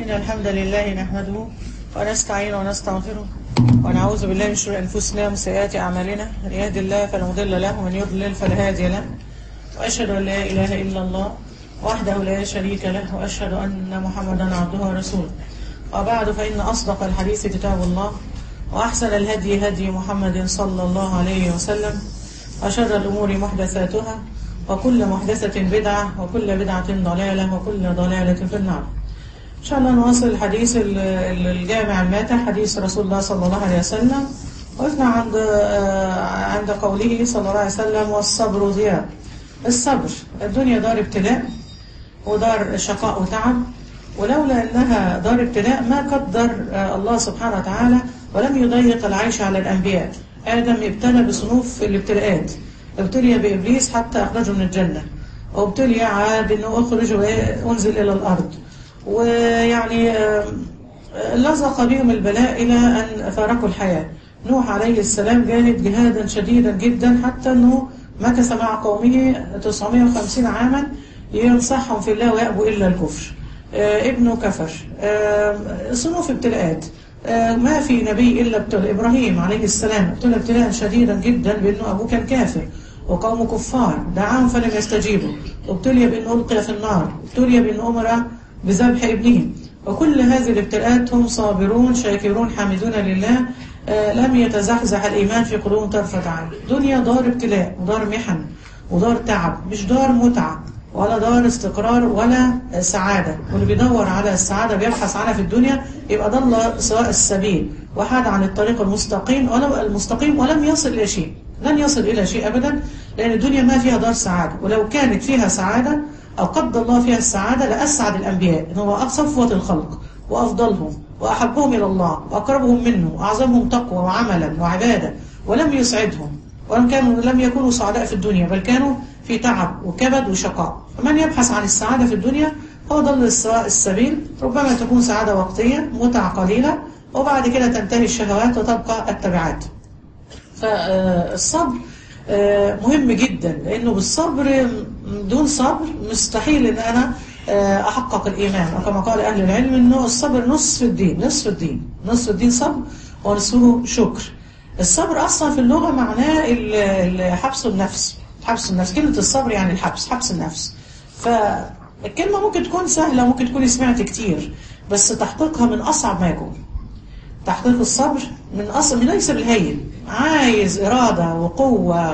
إن الحمد لله نحمده ونستعين ونستغفره ونعوذ بالله من شرور أنفسنا ومن سيئات أعمالنا من يهد الله فلا مضل له ومن يضلل فلا هادي له وأشهد أن لا إله إلا الله وحده لا شريك له وأشهد أن محمدا عبده ورسوله وبعد فإن أصدق الحديث كتاب الله وأحسن الهدي هدي محمد صلى الله عليه وسلم وشر الأمور محدثاتها وكل محدثة بدعة وكل بدعة ضلالة وكل ضلالة في النار إن شاء الله نواصل الحديث ال- ال- الجامع الماتع حديث رسول الله صلى الله عليه وسلم وقفنا عند آه، عند قوله صلى الله عليه وسلم والصبر ضياء الصبر الدنيا دار ابتلاء ودار شقاء وتعب ولولا أنها دار ابتلاء ما قدر آه، الله سبحانه وتعالى ولم يضيق العيش على الأنبياء آدم ابتلى بصنوف الابتلاءات ابتلي بإبليس حتى أخرجه من الجنة وابتلي عاد أنه أخرج وأنزل إلى الأرض ويعني آه، لصق بهم البلاء إلى أن فارقوا الحياة نوح عليه السلام جاهد جهادا شديدا جدا حتى أنه مكث مع قومه 950 عاما ينصحهم في الله ويأبوا إلا الكفر آه، ابنه كفر آه، صنوف ابتلاءات آه، ما في نبي إلا ابتلى إبراهيم عليه السلام ابتلى ابتلاء شديدا جدا بأنه أبوه كان كافر وقومه كفار دعاهم فلم يستجيبوا ابتلي بأنه ألقي في النار ابتلي بأنه أمر بذبح ابنه وكل هذه الابتلاءات هم صابرون شاكرون حامدون لله آه، لم يتزحزح الإيمان في قلوبهم طرفة عين دنيا دار ابتلاء ودار محن ودار تعب مش دار متعة ولا دار استقرار ولا سعادة واللي بيدور على السعادة بيبحث عنها في الدنيا يبقى ضل سواء السبيل وحاد عن الطريق المستقيم ولو المستقيم ولم يصل إلى شيء لن يصل إلى شيء أبدا لأن الدنيا ما فيها دار سعادة ولو كانت فيها سعادة أو قدر الله فيها السعادة لأسعد الأنبياء إن هو صفوة الخلق وأفضلهم وأحبهم إلى الله وأقربهم منه وأعظمهم تقوى وعملا وعبادة ولم يسعدهم ولم كانوا لم يكونوا سعداء في الدنيا بل كانوا في تعب وكبد وشقاء فمن يبحث عن السعادة في الدنيا هو ضل السواء السبيل ربما تكون سعادة وقتية متعة قليلة وبعد كده تنتهي الشهوات وتبقى التبعات فالصبر آه، مهم جدا لأنه بالصبر دون صبر مستحيل أن أنا آه، أحقق الإيمان وكما قال أهل العلم أنه الصبر نصف الدين نصف الدين نصف الدين صبر ونصفه شكر الصبر أصلا في اللغة معناه ال- ال- حبس النفس حبس النفس كلمة الصبر يعني الحبس حبس النفس فالكلمة ممكن تكون سهلة ممكن تكوني سمعت كتير بس تحقيقها من أصعب ما يكون تحقيق الصبر من أصل من ليس بالهين عايز إرادة وقوة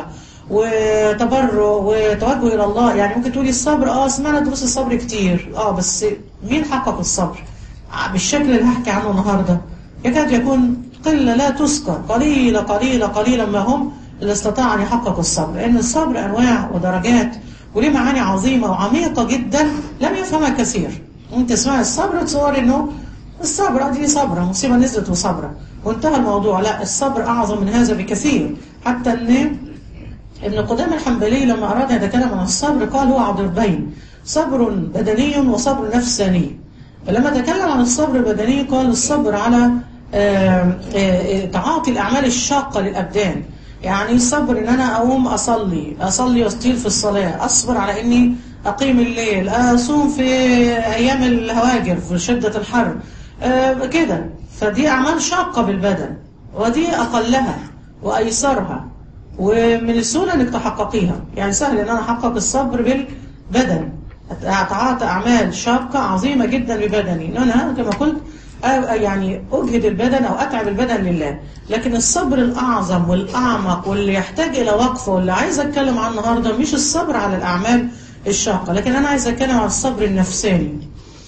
وتبرع وتوجه إلى الله يعني ممكن تقولي الصبر اه سمعنا دروس الصبر كتير اه بس مين حقق الصبر آه، بالشكل اللي هحكي عنه النهاردة يكاد يكون قلة لا تذكر قليلة قليلة قليلا ما هم اللي استطاع أن يحقق الصبر لأن الصبر أنواع ودرجات وليه معاني عظيمة وعميقة جدا لم يفهمها كثير وانت تسمع الصبر تصور انه الصبر دي صبرة مصيبة نزلت وصبرة وانتهى الموضوع لا الصبر أعظم من هذا بكثير حتى أن ابن قدامة الحنبلي لما أراد أن يتكلم عن الصبر قال هو عضربين صبر بدني وصبر نفساني فلما تكلم عن الصبر البدني قال الصبر على آه، آه، تعاطي الأعمال الشاقة للأبدان يعني الصبر ان انا اقوم اصلي اصلي واستيل في الصلاة اصبر على اني اقيم الليل اصوم في ايام الهواجر في شدة الحر آه، كده فدي اعمال شاقة بالبدن ودي اقلها وايسرها ومن السهولة انك تحققيها يعني سهل ان انا احقق الصبر بالبدن اتعاطى اعمال شاقة عظيمة جدا ببدني ان انا كما قلت أ- يعني اجهد البدن او اتعب البدن لله لكن الصبر الاعظم والاعمق واللي يحتاج الى وقفه واللي عايز اتكلم عنه النهارده مش الصبر على الاعمال الشاقة لكن انا عايز اتكلم عن الصبر النفساني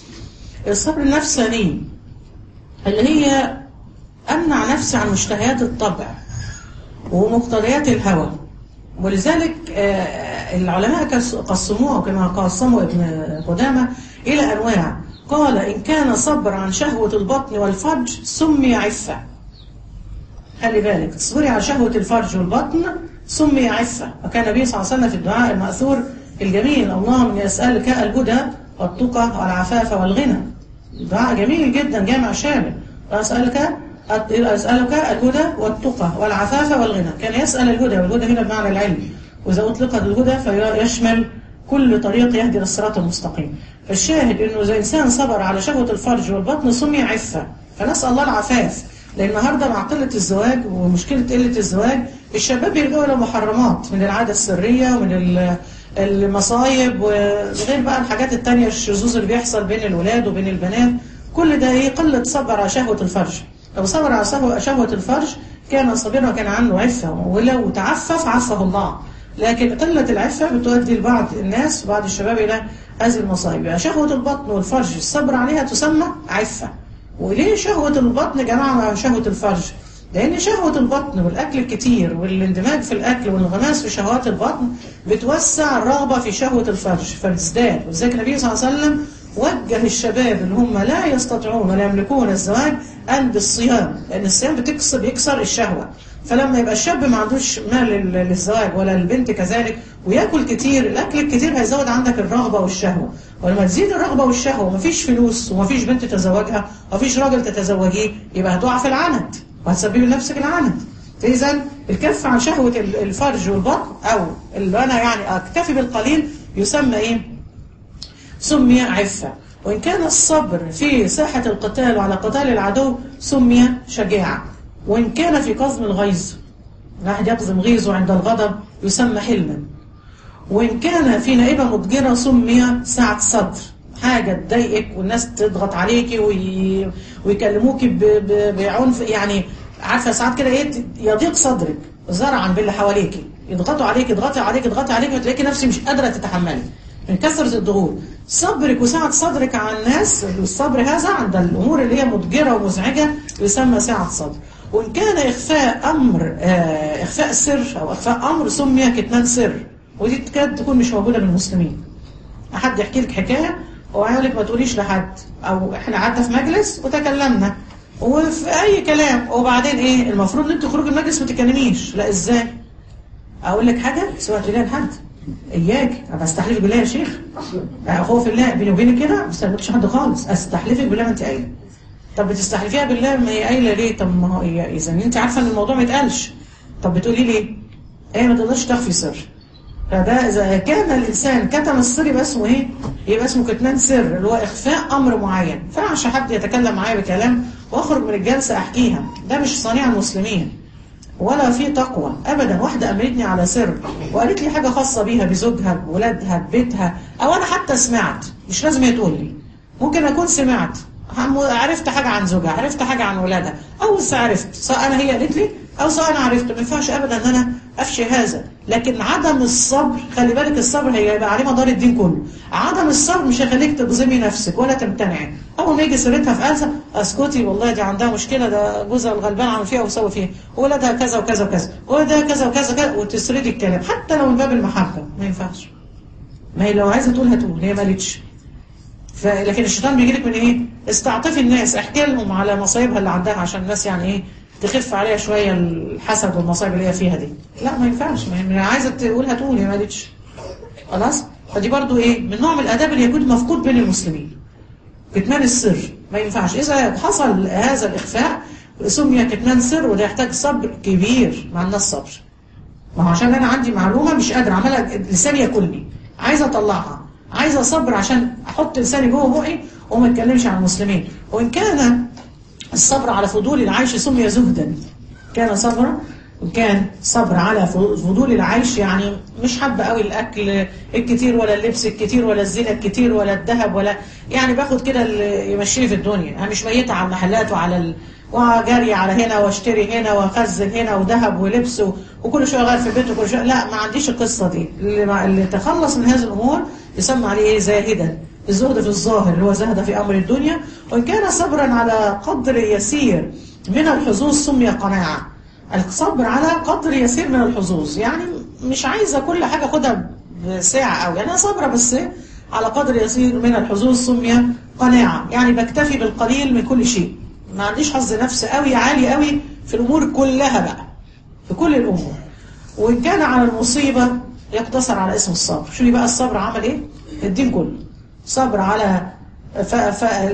الصبر النفساني اللي هي امنع نفسي عن مشتهيات الطبع ومقتضيات الهوى ولذلك آه، العلماء كس- قسموها كما قسموا ابن قدامة إلى أنواع قال إن كان صبر عن شهوة البطن والفرج سمي عفة خلي بالك تصبري على شهوة الفرج والبطن سمي عفة وكان النبي صلى الله عليه وسلم في الدعاء المأثور الجميل اللهم إني أسألك الهدى والتقى والعفاف والغنى دعاء جميل جدا جامع شامل أسألك أسألك الهدى والتقى والعفاف والغنى كان يسأل الهدى والهدى هنا بمعنى العلم وإذا أطلقت الهدى فيشمل كل طريق يهدي للصراط المستقيم فالشاهد انه اذا انسان صبر على شهوه الفرج والبطن سمي عفه فنسال الله العفاف لان النهارده مع قله الزواج ومشكله قله الزواج الشباب بيلجأوا الى محرمات من العاده السريه ومن ال- المصايب وغير بقى الحاجات التانية الشذوذ اللي بيحصل بين الولاد وبين البنات كل ده ايه قله صبر على شهوه الفرج لو صبر على شهوه شهوة الفرج كان صابرا وكان عنه عفه ولو تعفف عفه الله لكن قلة العفة بتؤدي لبعض الناس بعض الشباب إلى هذه المصائب يعني شهوة البطن والفرج الصبر عليها تسمى عفة وليه شهوة البطن جماعة مع شهوة الفرج لأن شهوة البطن والأكل الكتير والاندماج في الأكل والانغماس في شهوات البطن بتوسع الرغبة في شهوة الفرج فبتزداد وذلك النبي صلى الله عليه وسلم وجه الشباب اللي هم لا يستطيعون ولا يملكون الزواج أن بالصيام لأن الصيام بتكسر بيكسر الشهوة فلما يبقى الشاب ما عندوش مال لل- للزواج ولا البنت كذلك وياكل كتير الاكل الكتير هيزود عندك الرغبه والشهوه ولما تزيد الرغبه والشهوه ومفيش فلوس ومفيش بنت تتزوجها ومفيش راجل تتزوجيه يبقى هتقع في العنت وهتسببي لنفسك العنت فاذا الكف عن شهوه ال- الفرج والبطن او اللي انا يعني اكتفي بالقليل يسمى ايه؟ سمي عفة وإن كان الصبر في ساحة القتال وعلى قتال العدو سمي شجاعة وإن كان في قزم الغيظ واحد يقزم غيظه عند الغضب يسمى حلما وإن كان في نائبة مضجرة سمي سعة صدر حاجة تضايقك والناس تضغط عليكي وي... ويكلموكي ب... ب... بعنف يعني عارفة ساعات كده ايه يضيق صدرك زرعا باللي حواليكي يضغطوا عليك يضغطوا عليك يضغطوا عليك وتلاقي نفسي مش قادرة تتحملي من كثرة الضغوط صبرك وسعة صدرك على الناس الصبر هذا عند الأمور اللي هي مضجرة ومزعجة يسمى سعة صدر وإن كان إخفاء أمر آه إخفاء سر أو إخفاء أمر سمي كتمان سر ودي تكاد تكون مش موجودة من المسلمين حد يحكي لك حكاية ويقول لك ما تقوليش لحد أو إحنا قعدنا في مجلس وتكلمنا وفي أي كلام وبعدين إيه المفروض إن أنت تخرجي من المجلس ما تتكلميش لا إزاي أقول لك حاجة سواء تقوليها لحد إياك أنا بستحلف بالله يا شيخ خوف الله بيني وبينك كده ما بستحلفش حد خالص استحلفك بالله ما أنت قايلة طب بتستحلفيها بالله ما هي قايله ليه طب ما هو هي اذا انت عارفه ان الموضوع ما يتقالش طب بتقولي ليه ايه ما تقدرش تخفي سر فده اذا كان الانسان كتم السر يبقى اسمه ايه يبقى اسمه كتمان سر اللي هو اخفاء امر معين فعش حد يتكلم معايا بكلام واخرج من الجلسه احكيها ده مش صنيع المسلمين ولا في تقوى ابدا واحده امرتني على سر وقالت لي حاجه خاصه بيها بزوجها بولادها ببيتها او انا حتى سمعت مش لازم هي تقول لي ممكن اكون سمعت عرفت حاجة عن زوجها عرفت حاجة عن ولادها أو لسه عرفت سواء أنا هي قالت لي أو سواء أنا عرفت ما ينفعش أبدا أن أنا أفشي هذا لكن عدم الصبر خلي بالك الصبر هيبقى عليه مدار الدين كله عدم الصبر مش هيخليك تجزمي نفسك ولا تمتنعي أول ما يجي سيرتها في قلسة اسكتي والله دي عندها مشكلة ده جوزها الغلبان عمل فيها وسوى فيها ولادها كذا وكذا وكذا ولادها كذا وكذا كذا وتسردي الكلام حتى لو من باب المحبة ما ينفعش ما هي لو عايزة تقول هتقول هي مالتش لكن الشيطان بيجي لك من ايه استعطفي الناس احكي لهم على مصايبها اللي عندها عشان الناس يعني ايه تخف عليها شويه الحسد والمصايب اللي هي فيها دي لا ما ينفعش ما هي عايزه تقول هتقول يا مالتش خلاص فدي برضو ايه من نوع من الاداب اللي يكون مفقود بين المسلمين كتمان السر ما ينفعش اذا حصل هذا الاخفاء سمي كتمان سر وده يحتاج صبر كبير مع الناس صبر ما هو عشان انا عندي معلومه مش قادره عماله لساني ياكلني عايزه اطلعها عايزة صبر عشان أحط لساني جوه بقي وما اتكلمش عن المسلمين وإن كان الصبر على فضول العيش سمي زهدا كان صبرا وكان صبر على فضول العيش يعني مش حابة قوي الأكل الكتير ولا اللبس الكتير ولا الزينة الكتير ولا الذهب ولا يعني باخد كده اللي يمشيني في الدنيا أنا مش ميتة على المحلات وعلى ال... وجري على هنا واشتري هنا واخزن هنا وذهب ولبس وكل شويه غير في البيت وكل شويه لا ما عنديش القصه دي اللي, اللي تخلص من هذه الامور يسمى عليه ايه زاهدا الزهد في الظاهر اللي هو زهد في امر الدنيا وان كان صبرا على قدر يسير من الحظوظ سمي قناعه الصبر على قدر يسير من الحظوظ يعني مش عايزه كل حاجه اخدها بساعه قوي يعني انا صابره بس على قدر يسير من الحظوظ سمي قناعه يعني بكتفي بالقليل من كل شيء ما عنديش حظ نفس قوي عالي قوي في الامور كلها بقى في كل الامور وان كان على المصيبه يقتصر على اسم الصبر شوفي بقى الصبر عمل ايه الدين كله صبر على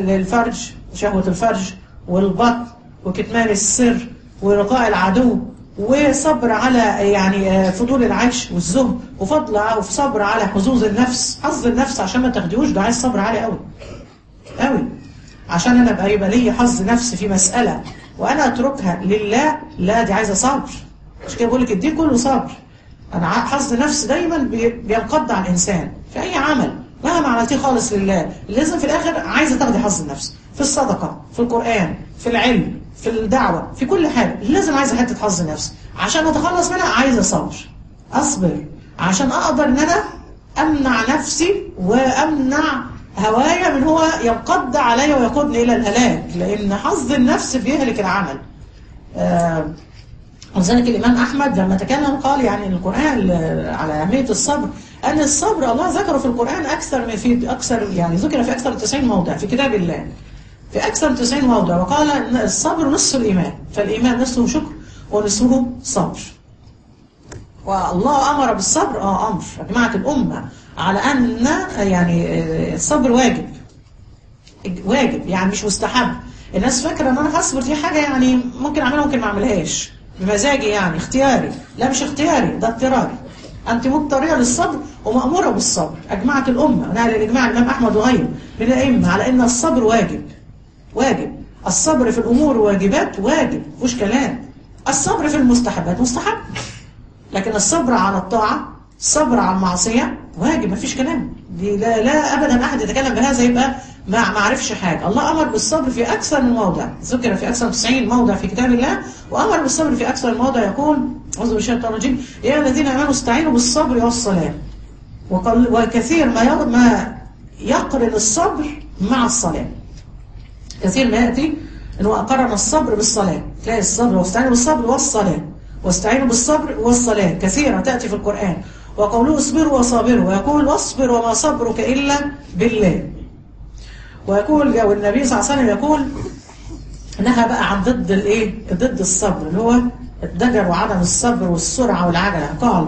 الفرج شهوة الفرج والبطن وكتمان السر ولقاء العدو وصبر على يعني فضول العيش والزهد وفضل وصبر على حظوظ النفس حظ النفس عشان ما تاخديهوش ده عايز صبر عالي قوي قوي عشان انا ابقى يبقى لي حظ نفس في مسألة وانا اتركها لله لا دي عايزة صبر مش كده بقول لك الدين كله صبر انا حظ نفس دايما بينقض على الانسان في اي عمل مهما عملتيه خالص لله لازم في الاخر عايزه تاخدي حظ النفس في الصدقه في القران في العلم في الدعوه في كل حاجه لازم عايزه حته حظ نفس عشان اتخلص منها عايزه صبر اصبر عشان اقدر ان انا امنع نفسي وامنع هوايا من هو ينقض علي ويقودني الى الهلاك لان حظ النفس بيهلك العمل آه ولذلك الإمام أحمد لما تكلم قال يعني القرآن على أهمية الصبر أن الصبر الله ذكره في القرآن أكثر من في أكثر يعني ذكر في أكثر من 90 موضع في كتاب الله في أكثر من 90 موضع وقال أن الصبر نصف الإيمان فالإيمان نصفه شكر ونصفه صبر والله أمر بالصبر آه أمر جماعة الأمة على أن يعني الصبر واجب واجب يعني مش مستحب الناس فاكرة أن أنا هصبر دي حاجة يعني ممكن أعملها ممكن ما أعملهاش بمزاجي يعني اختياري لا مش اختياري ده اضطراري أنت مضطرية للصبر ومأمورة بالصبر أجمعت الأمة ونهى الإجماع الإمام أحمد وغيره من الأئمة على أن الصبر واجب واجب الصبر في الأمور واجبات واجب مش كلام الصبر في المستحبات مستحب لكن الصبر على الطاعة الصبر على المعصية واجب مفيش كلام دي لا, لا أبدا أحد يتكلم بهذا يبقى ما ما عرفش حاجة الله أمر بالصبر في أكثر من موضع ذكر في أكثر من 90 موضع في كتاب الله وأمر بالصبر في أكثر من موضع يقول أعوذ بالله الشيطان الرجيم يا الذين آمنوا استعينوا بالصبر والصلاة وقال وكثير ما ما يقرن الصبر مع الصلاة كثير ما يأتي أنه قرن الصبر بالصلاة تلاقي الصبر واستعينوا بالصبر والصلاة واستعينوا بالصبر والصلاة كثيرة تأتي في القرآن وقوله اصبروا وصابروا ويقول واصبر وما صبرك إلا بالله ويقول والنبي صلى الله عليه وسلم يقول نهى بقى عن ضد الايه ضد الصبر اللي هو الضجر وعدم الصبر والسرعة والعجلة قال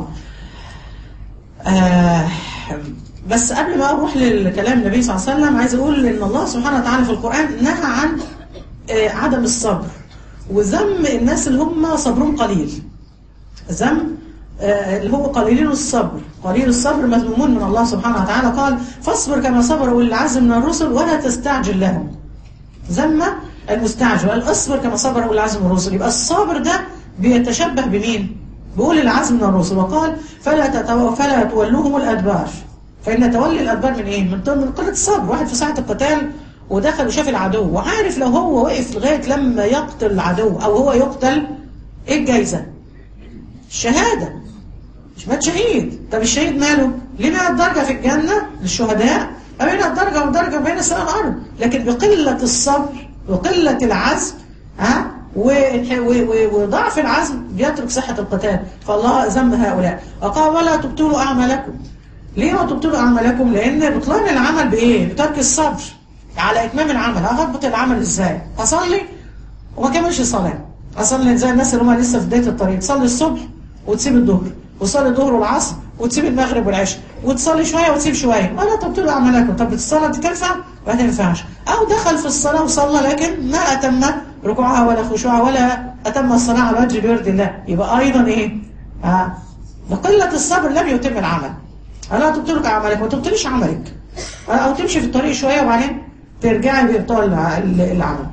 آه بس قبل ما اروح للكلام النبي صلى الله عليه وسلم عايز اقول ان الله سبحانه وتعالى في القرآن نهى عن آه عدم الصبر وذم الناس اللي هم صبرهم قليل ذم آه اللي هو قليلين الصبر قليل الصبر مذمومون من الله سبحانه وتعالى قال فاصبر كما صبر أولي العزم من الرسل ولا تستعجل لهم ذم المستعجل قال اصبر كما صبر أولي العزم من الرسل يبقى الصابر ده بيتشبه بمين بأولي العزم من الرسل وقال فلا تتو... فلا تولوهم الأدبار فإن تولي الأدبار من إيه من من قلة الصبر واحد في ساعة القتال ودخل وشاف العدو وعارف لو هو وقف لغاية لما يقتل العدو أو هو يقتل إيه الجايزة الشهادة مش مات شهيد طب الشهيد ماله ليه 100 درجة في الجنة للشهداء بين الدرجة ودرجة بين السماء والأرض لكن بقلة الصبر وقلة العزم ها وضعف العزم بيترك صحة القتال فالله ذم هؤلاء وقال ولا تبطلوا أعمالكم ليه ما تبطلوا أعمالكم لأن بطلان العمل بإيه بترك الصبر على إتمام العمل هضبط العمل إزاي أصلي وما كملش صلاة أصلي زي الناس اللي هم لسه في بداية الطريق تصلي الصبح وتسيب الظهر وتصلي الظهر والعصر وتسيب المغرب والعشاء وتصلي شوية وتسيب شوية ولا تبطلوا أعمالكم طب الصلاة دي تنفع ما تنفعش أو دخل في الصلاة وصلى لكن ما أتم ركوعها ولا خشوعها ولا أتم الصلاة على وجه بيرد الله يبقى أيضا إيه آه بقلة الصبر لم يتم العمل ألا تبطلك أعمالك ما تبطلش عملك أو تمشي في الطريق شوية وبعدين ترجعي بإبطال العمل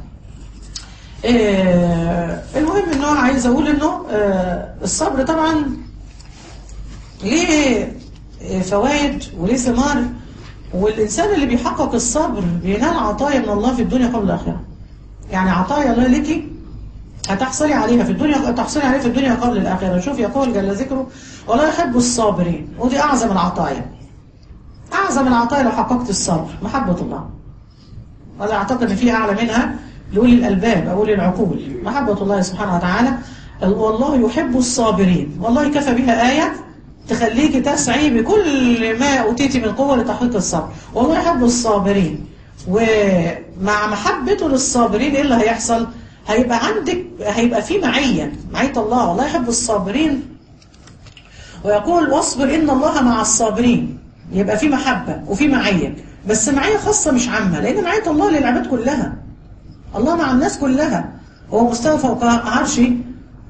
إيه المهم انه عايز اقول انه آه الصبر طبعا ليه فوائد وليه ثمار والإنسان اللي بيحقق الصبر بينال عطايا من الله في الدنيا قبل الآخرة يعني عطايا الله لك هتحصلي عليها في الدنيا تحصلي عليها في الدنيا قبل الآخرة شوف يقول جل ذكره ولا يحب الصابرين ودي أعظم العطايا أعظم العطايا لو حققت الصبر محبة الله ولا أعتقد أن في أعلى منها لأولي الألباب أو أولي العقول محبة الله سبحانه وتعالى والله يحب الصابرين والله كفى بها آية تخليك تسعي بكل ما أوتيتي من قوة لتحقيق الصبر والله يحب الصابرين ومع محبته للصابرين إيه اللي هيحصل هيبقى عندك هيبقى في معية معية الله والله يحب الصابرين ويقول واصبر إن الله مع الصابرين يبقى في محبة وفي معية بس معية خاصة مش عامة لأن معية الله للعباد كلها الله مع الناس كلها هو مستوى فوق عرشي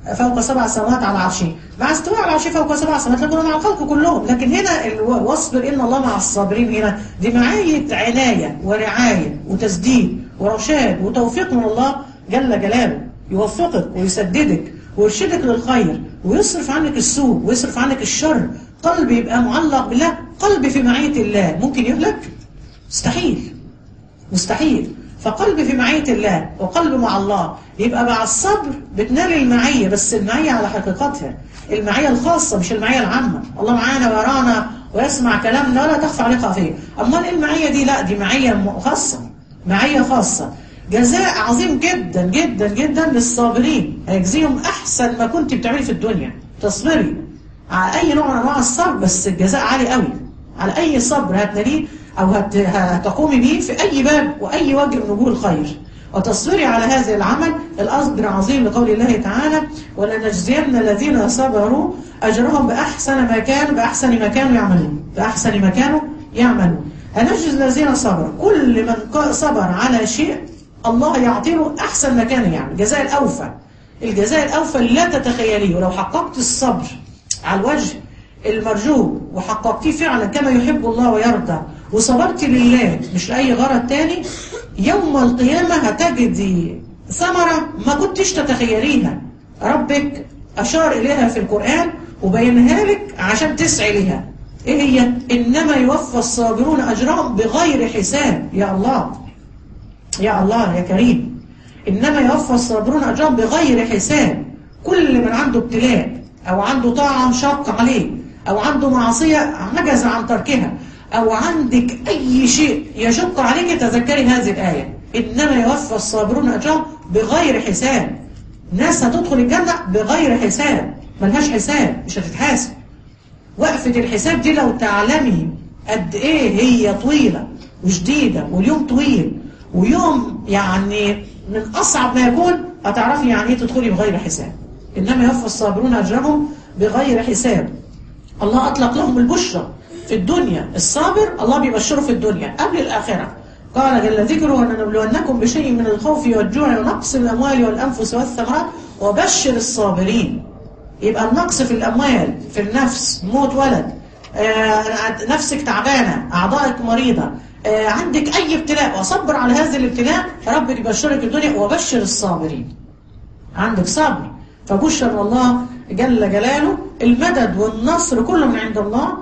فوق سبع سماوات على عرشه مع استواء على عرشه فوق سبع سماوات لكن مع الخلق كلهم لكن هنا الو- واصبر ان الله مع الصابرين هنا دي معاية عناية ورعاية وتسديد ورشاد وتوفيق من الله جل جلاله يوفقك ويسددك ويرشدك للخير ويصرف عنك السوء ويصرف عنك الشر قلب يبقى معلق بالله قلب في معية الله ممكن يهلك مستحيل مستحيل فقلب في معية الله وقلب مع الله يبقى مع الصبر بتنال المعية بس المعية على حقيقتها المعية الخاصة مش المعية العامة الله معانا ويرانا ويسمع كلامنا ولا تخفى عليه خافية أمال المعية دي لا دي معية م- خاصة معية خاصة جزاء عظيم جدا جدا جدا للصابرين هيجزيهم أحسن ما كنت بتعملي في الدنيا تصبري على أي نوع من أنواع الصبر بس الجزاء عالي قوي على أي صبر هتناليه أو هت- هتقومي بيه في أي باب وأي وجه من وجوه الخير وتصبري على هذا العمل الأجر عظيم لقول الله تعالى ولنجزين الذين صبروا أجرهم بأحسن ما كانوا بأحسن ما كانوا يعملون بأحسن ما كانوا يعملون هنجزي الذين صبروا كل من ق- صبر على شيء الله يعطيه أحسن ما كان يعمل جزاء الأوفى الجزاء الأوفى لا تتخيليه ولو حققت الصبر على الوجه المرجو وحققتيه فعلا كما يحب الله ويرضى وصبرت لله مش لأي غرض تاني يوم القيامة هتجدي ثمرة ما كنتش تتخيليها ربك أشار إليها في القرآن وبينها لك عشان تسعي لها إيه هي؟ إنما يوفى الصابرون أجرهم بغير حساب يا الله يا الله يا كريم إنما يوفى الصابرون أجرهم بغير حساب كل من عنده ابتلاء أو عنده طاعة مشق عليه أو عنده معصية عجز عن تركها أو عندك أي شيء يشق عليك تذكري هذه الآية إنما يوفى الصابرون أجرهم بغير حساب ناس هتدخل الجنة بغير حساب ملهاش حساب مش هتتحاسب وقفة الحساب دي لو تعلمي قد ايه هي طويلة وشديدة واليوم طويل ويوم يعني من أصعب ما يكون هتعرفي يعني ايه تدخلي بغير حساب إنما يوفى الصابرون أجرهم بغير حساب الله أطلق لهم البشرى في الدنيا الصابر الله بيبشره في الدنيا قبل الآخرة قال جل ذكره ونبلونكم بشيء من الخوف والجوع ونقص من الأموال والأنفس والثمرات وبشر الصابرين يبقى النقص في الأموال في النفس موت ولد آه، نفسك تعبانة أعضائك مريضة آه، عندك أي ابتلاء وصبر على هذا الابتلاء ربك يبشرك الدنيا وبشر الصابرين عندك صبر فبشر الله جل جلاله المدد والنصر كله من عند الله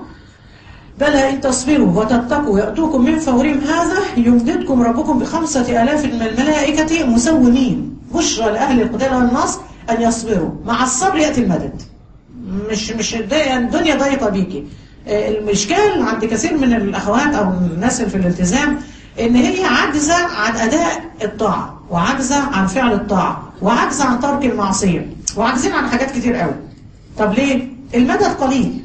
بلى إن تصبروا وتتقوا ويأتوكم من فورهم هذا يمددكم ربكم بخمسة آلاف من الملائكة مسومين بشرى لأهل القتال والنصر أن يصبروا مع الصبر يأتي المدد مش مش الدنيا الدنيا ضيقة بيكي آه، المشكال عند كثير من الأخوات أو الناس اللي في الالتزام إن هي عاجزة عن أداء الطاعة وعاجزة عن فعل الطاعة وعاجزة عن ترك المعصية وعاجزين عن حاجات كتير قوي طب ليه؟ المدد قليل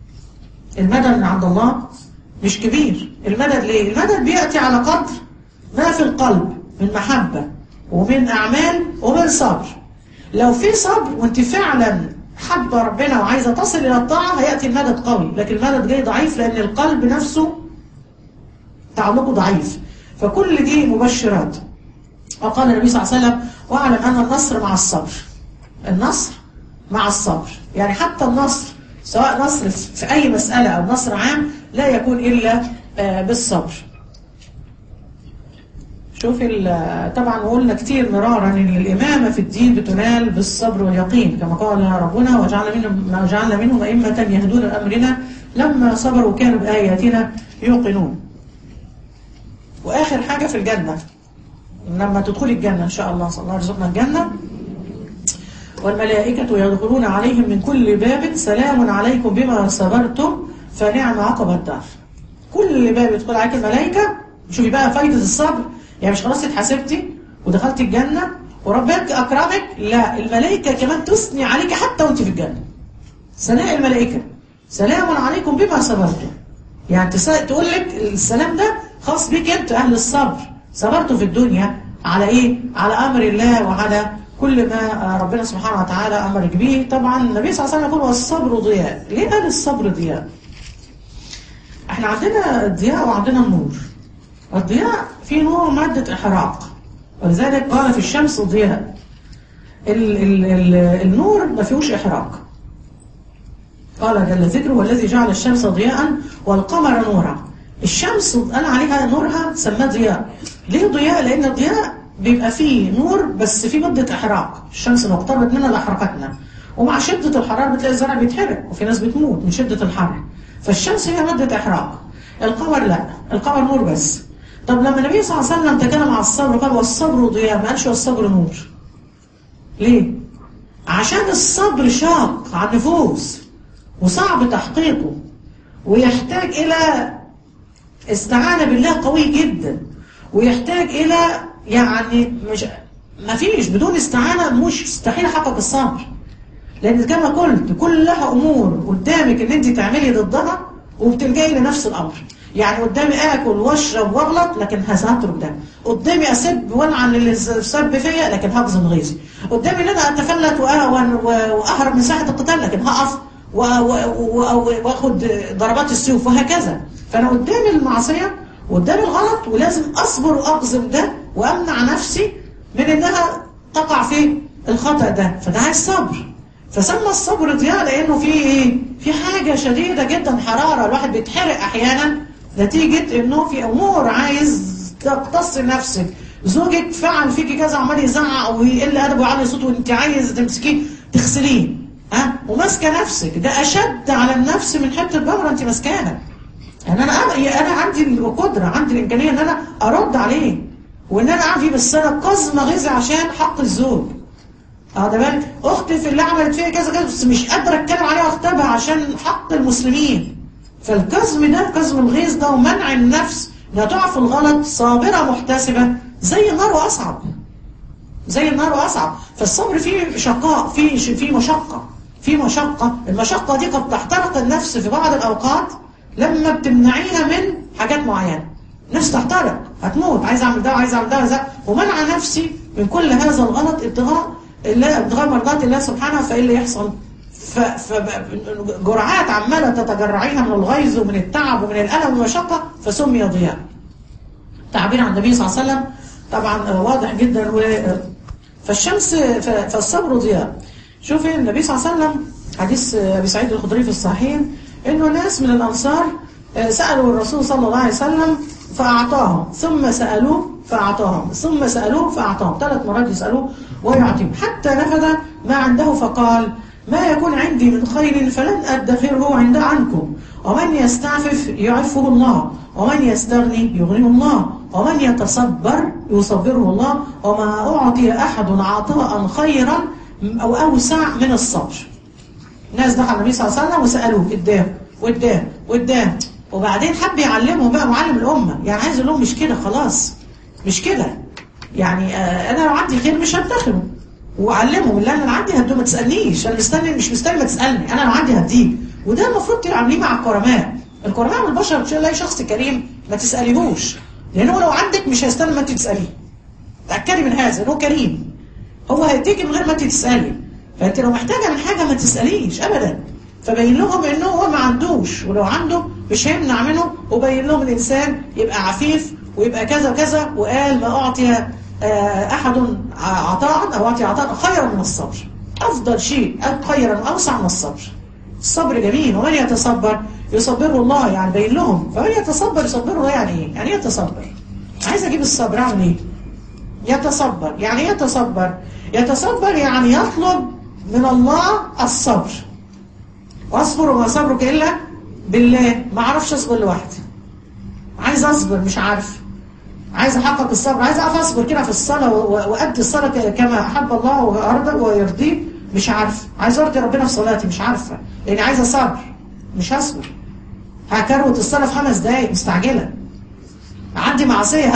المدد من عند الله مش كبير المدد ليه؟ المدد بيأتي على قدر ما في القلب من محبة ومن أعمال ومن صبر لو في صبر وانت فعلا حابة ربنا وعايزة تصل إلى الطاعة هيأتي المدد قوي لكن المدد جاي ضعيف لأن القلب نفسه تعلقه ضعيف فكل دي مبشرات وقال النبي صلى الله عليه وسلم واعلم أن النصر مع الصبر النصر مع الصبر يعني حتى النصر سواء نصر في أي مسألة أو نصر عام لا يكون إلا آه، بالصبر شوف ال- طبعا قلنا كتير مرارا ان الامامه في الدين بتنال بالصبر واليقين كما قال ربنا وجعلنا منهم وجعلنا منهم ائمه يهدون بامرنا لما صبروا كانوا باياتنا يوقنون. واخر حاجه في الجنه لما تدخلي الجنه ان شاء الله صلى الله يرزقنا الجنه والملائكة يدخلون عليهم من كل باب سلام عليكم بما صبرتم فنعم عقب الدار كل باب يدخل عليك الملائكة شوفي بقى فايدة الصبر يعني مش خلاص اتحاسبتي ودخلتي الجنة وربك أكرمك لا الملائكة كمان تثني عليك حتى وانت في الجنة ثناء الملائكة سلام عليكم بما صبرتم يعني تسا- تقول لك السلام ده خاص بيك انت اهل الصبر صبرتوا في الدنيا على ايه على امر الله وعلى كل ما آه، ربنا سبحانه وتعالى امرك به طبعا النبي صلى الله عليه وسلم يقول والصبر ضياء ليه قال الصبر ضياء احنا عندنا الضياء وعندنا النور الضياء في نور مادة احراق ولذلك قال في الشمس ضياء ال ال ال النور ما فيهوش إحراق قال جل ذكره والذي جعل الشمس ضياء والقمر نورا الشمس قال عليها نورها سماه ضياء ليه ضياء لأن الضياء بيبقى فيه نور بس فيه مدة إحراق الشمس لو اقتربت منها لأحرقتنا ومع شدة الحرارة بتلاقي الزرع بيتحرق وفي ناس بتموت من شدة الحر فالشمس هي مادة إحراق القمر لا القمر نور بس طب لما النبي صلى الله عليه وسلم تكلم عن الصبر قال والصبر ضياء ما قالش والصبر نور ليه؟ عشان الصبر شاق على النفوس وصعب تحقيقه ويحتاج إلى استعانة بالله قوي جدا ويحتاج إلى يعني مش ما فيش بدون استعانة مش مستحيل أحقق الصبر لأن كما قلت كلها أمور قدامك إن أنت تعملي ضدها وبتلجئي لنفس الأمر يعني قدامي آكل وأشرب وأغلط لكن هترك ده قدامي أسب وألعن اللي سب فيا لكن هبذل غيظي قدامي إن أنا أتفلت وأهرب من ساحة القتال لكن هقف واخد ضربات السيوف وهكذا فانا قدامي المعصيه وقدامي الغلط ولازم اصبر واقزم ده وامنع نفسي من انها تقع في الخطا ده فده عايز صبر فسمى الصبر ضياء لانه في ايه في حاجه شديده جدا حراره الواحد بيتحرق احيانا نتيجه انه في امور عايز تقتص نفسك زوجك فعل فيكي كذا عمال يزعق ويقل ادبه ويعلي صوته وانت عايز تمسكيه تغسليه ها وماسكه نفسك ده اشد على النفس من حته بمره انت ماسكاها يعني انا انا عندي القدره عندي الامكانيه ان انا ارد عليه وان انا اعفي بس انا قزمه غيظ عشان حق الزوج اه ده بالك اختي في اللي عملت فيها كذا كذا بس مش قادره اتكلم عليها واختبها عشان حق المسلمين فالكظم ده كظم الغيظ ده ومنع النفس انها تقع في الغلط صابره محتسبه زي النار واصعب زي النار واصعب فالصبر فيه شقاء فيه فيه مشقه في مشقة المشقة دي قد تحترق النفس في بعض الأوقات لما بتمنعيها من حاجات معينة نفس تحترق هتموت عايز أعمل ده وعايز أعمل ده وعايز ومنع نفسي من كل هذا الغلط ابتغاء الله ابتغاء مرضات الله سبحانه فإيه اللي يحصل فجرعات عمالة تتجرعيها من الغيظ ومن التعب ومن الألم والمشقة فسمي ضياء تعبير عن النبي صلى الله عليه وسلم طبعا واضح جدا و فالشمس فالصبر ضياء شوفي النبي صلى الله عليه وسلم حديث أبي سعيد الخدري في الصحيح إنه ناس من الأنصار سألوا الرسول صلى الله عليه وسلم فأعطاهم ثم سألوه فأعطاهم ثم سألوه فأعطاهم ثلاث مرات يسألوه ويعطيهم حتى نفذ ما عنده فقال ما يكون عندي من خير فلن أدخره عند عنكم ومن يستعفف يعفه الله ومن يستغني يغنيه الله ومن يتصبر يصبره الله وما أعطي أحد عطاء خيرا أو أوسع من الصبر ناس دخل النبي صلى الله عليه وسلم وسألوه قدام قدام قدام وبعدين حب يعلمهم بقى معلم الأمة يعني عايز يقول لهم مش كده خلاص مش كده يعني آه أنا لو عندي خير مش هدخره وأعلمهم اللي أنا عندي هديه ما تسألنيش أنا مستني مش مستني ما تسألني أنا لو عندي هديك وده المفروض تعمليه مع الكرماء الكرماء والبشر تلاقي شخص كريم ما تسأليهوش لأنه لو عندك مش هيستنى ما أنت تسأليه تأكدي من هذا إنه كريم هو هيديكي من غير ما انت تسألي فانت لو محتاجة من حاجة ما تسأليش ابدا فبين لهم انه هو ما عندوش ولو عنده مش هيمنع منه وبين لهم الانسان يبقى عفيف ويبقى كذا وكذا وقال ما اعطي احد عطاء او اعطي عطاء خيرا من الصبر افضل شيء خيرا اوسع من الصبر الصبر جميل ومن يتصبر يصبره الله يعني بين لهم فمن يتصبر يصبره الله يعني ايه يعني يتصبر عايز اجيب الصبر اعمل ايه يتصبر يعني ايه يتصبر يتصبر يعني يطلب من الله الصبر واصبر وما صبرك الا بالله ما اعرفش اصبر لوحدي عايز اصبر مش عارف عايز احقق الصبر عايز اقف اصبر كده في الصلاه وادي الصلاه كما احب الله وارضى ويرضيه مش عارف عايز ارضي ربنا في صلاتي مش عارفه لاني عايزه صبر مش هصبر هكروت الصلاه في خمس دقايق مستعجله عندي معصيه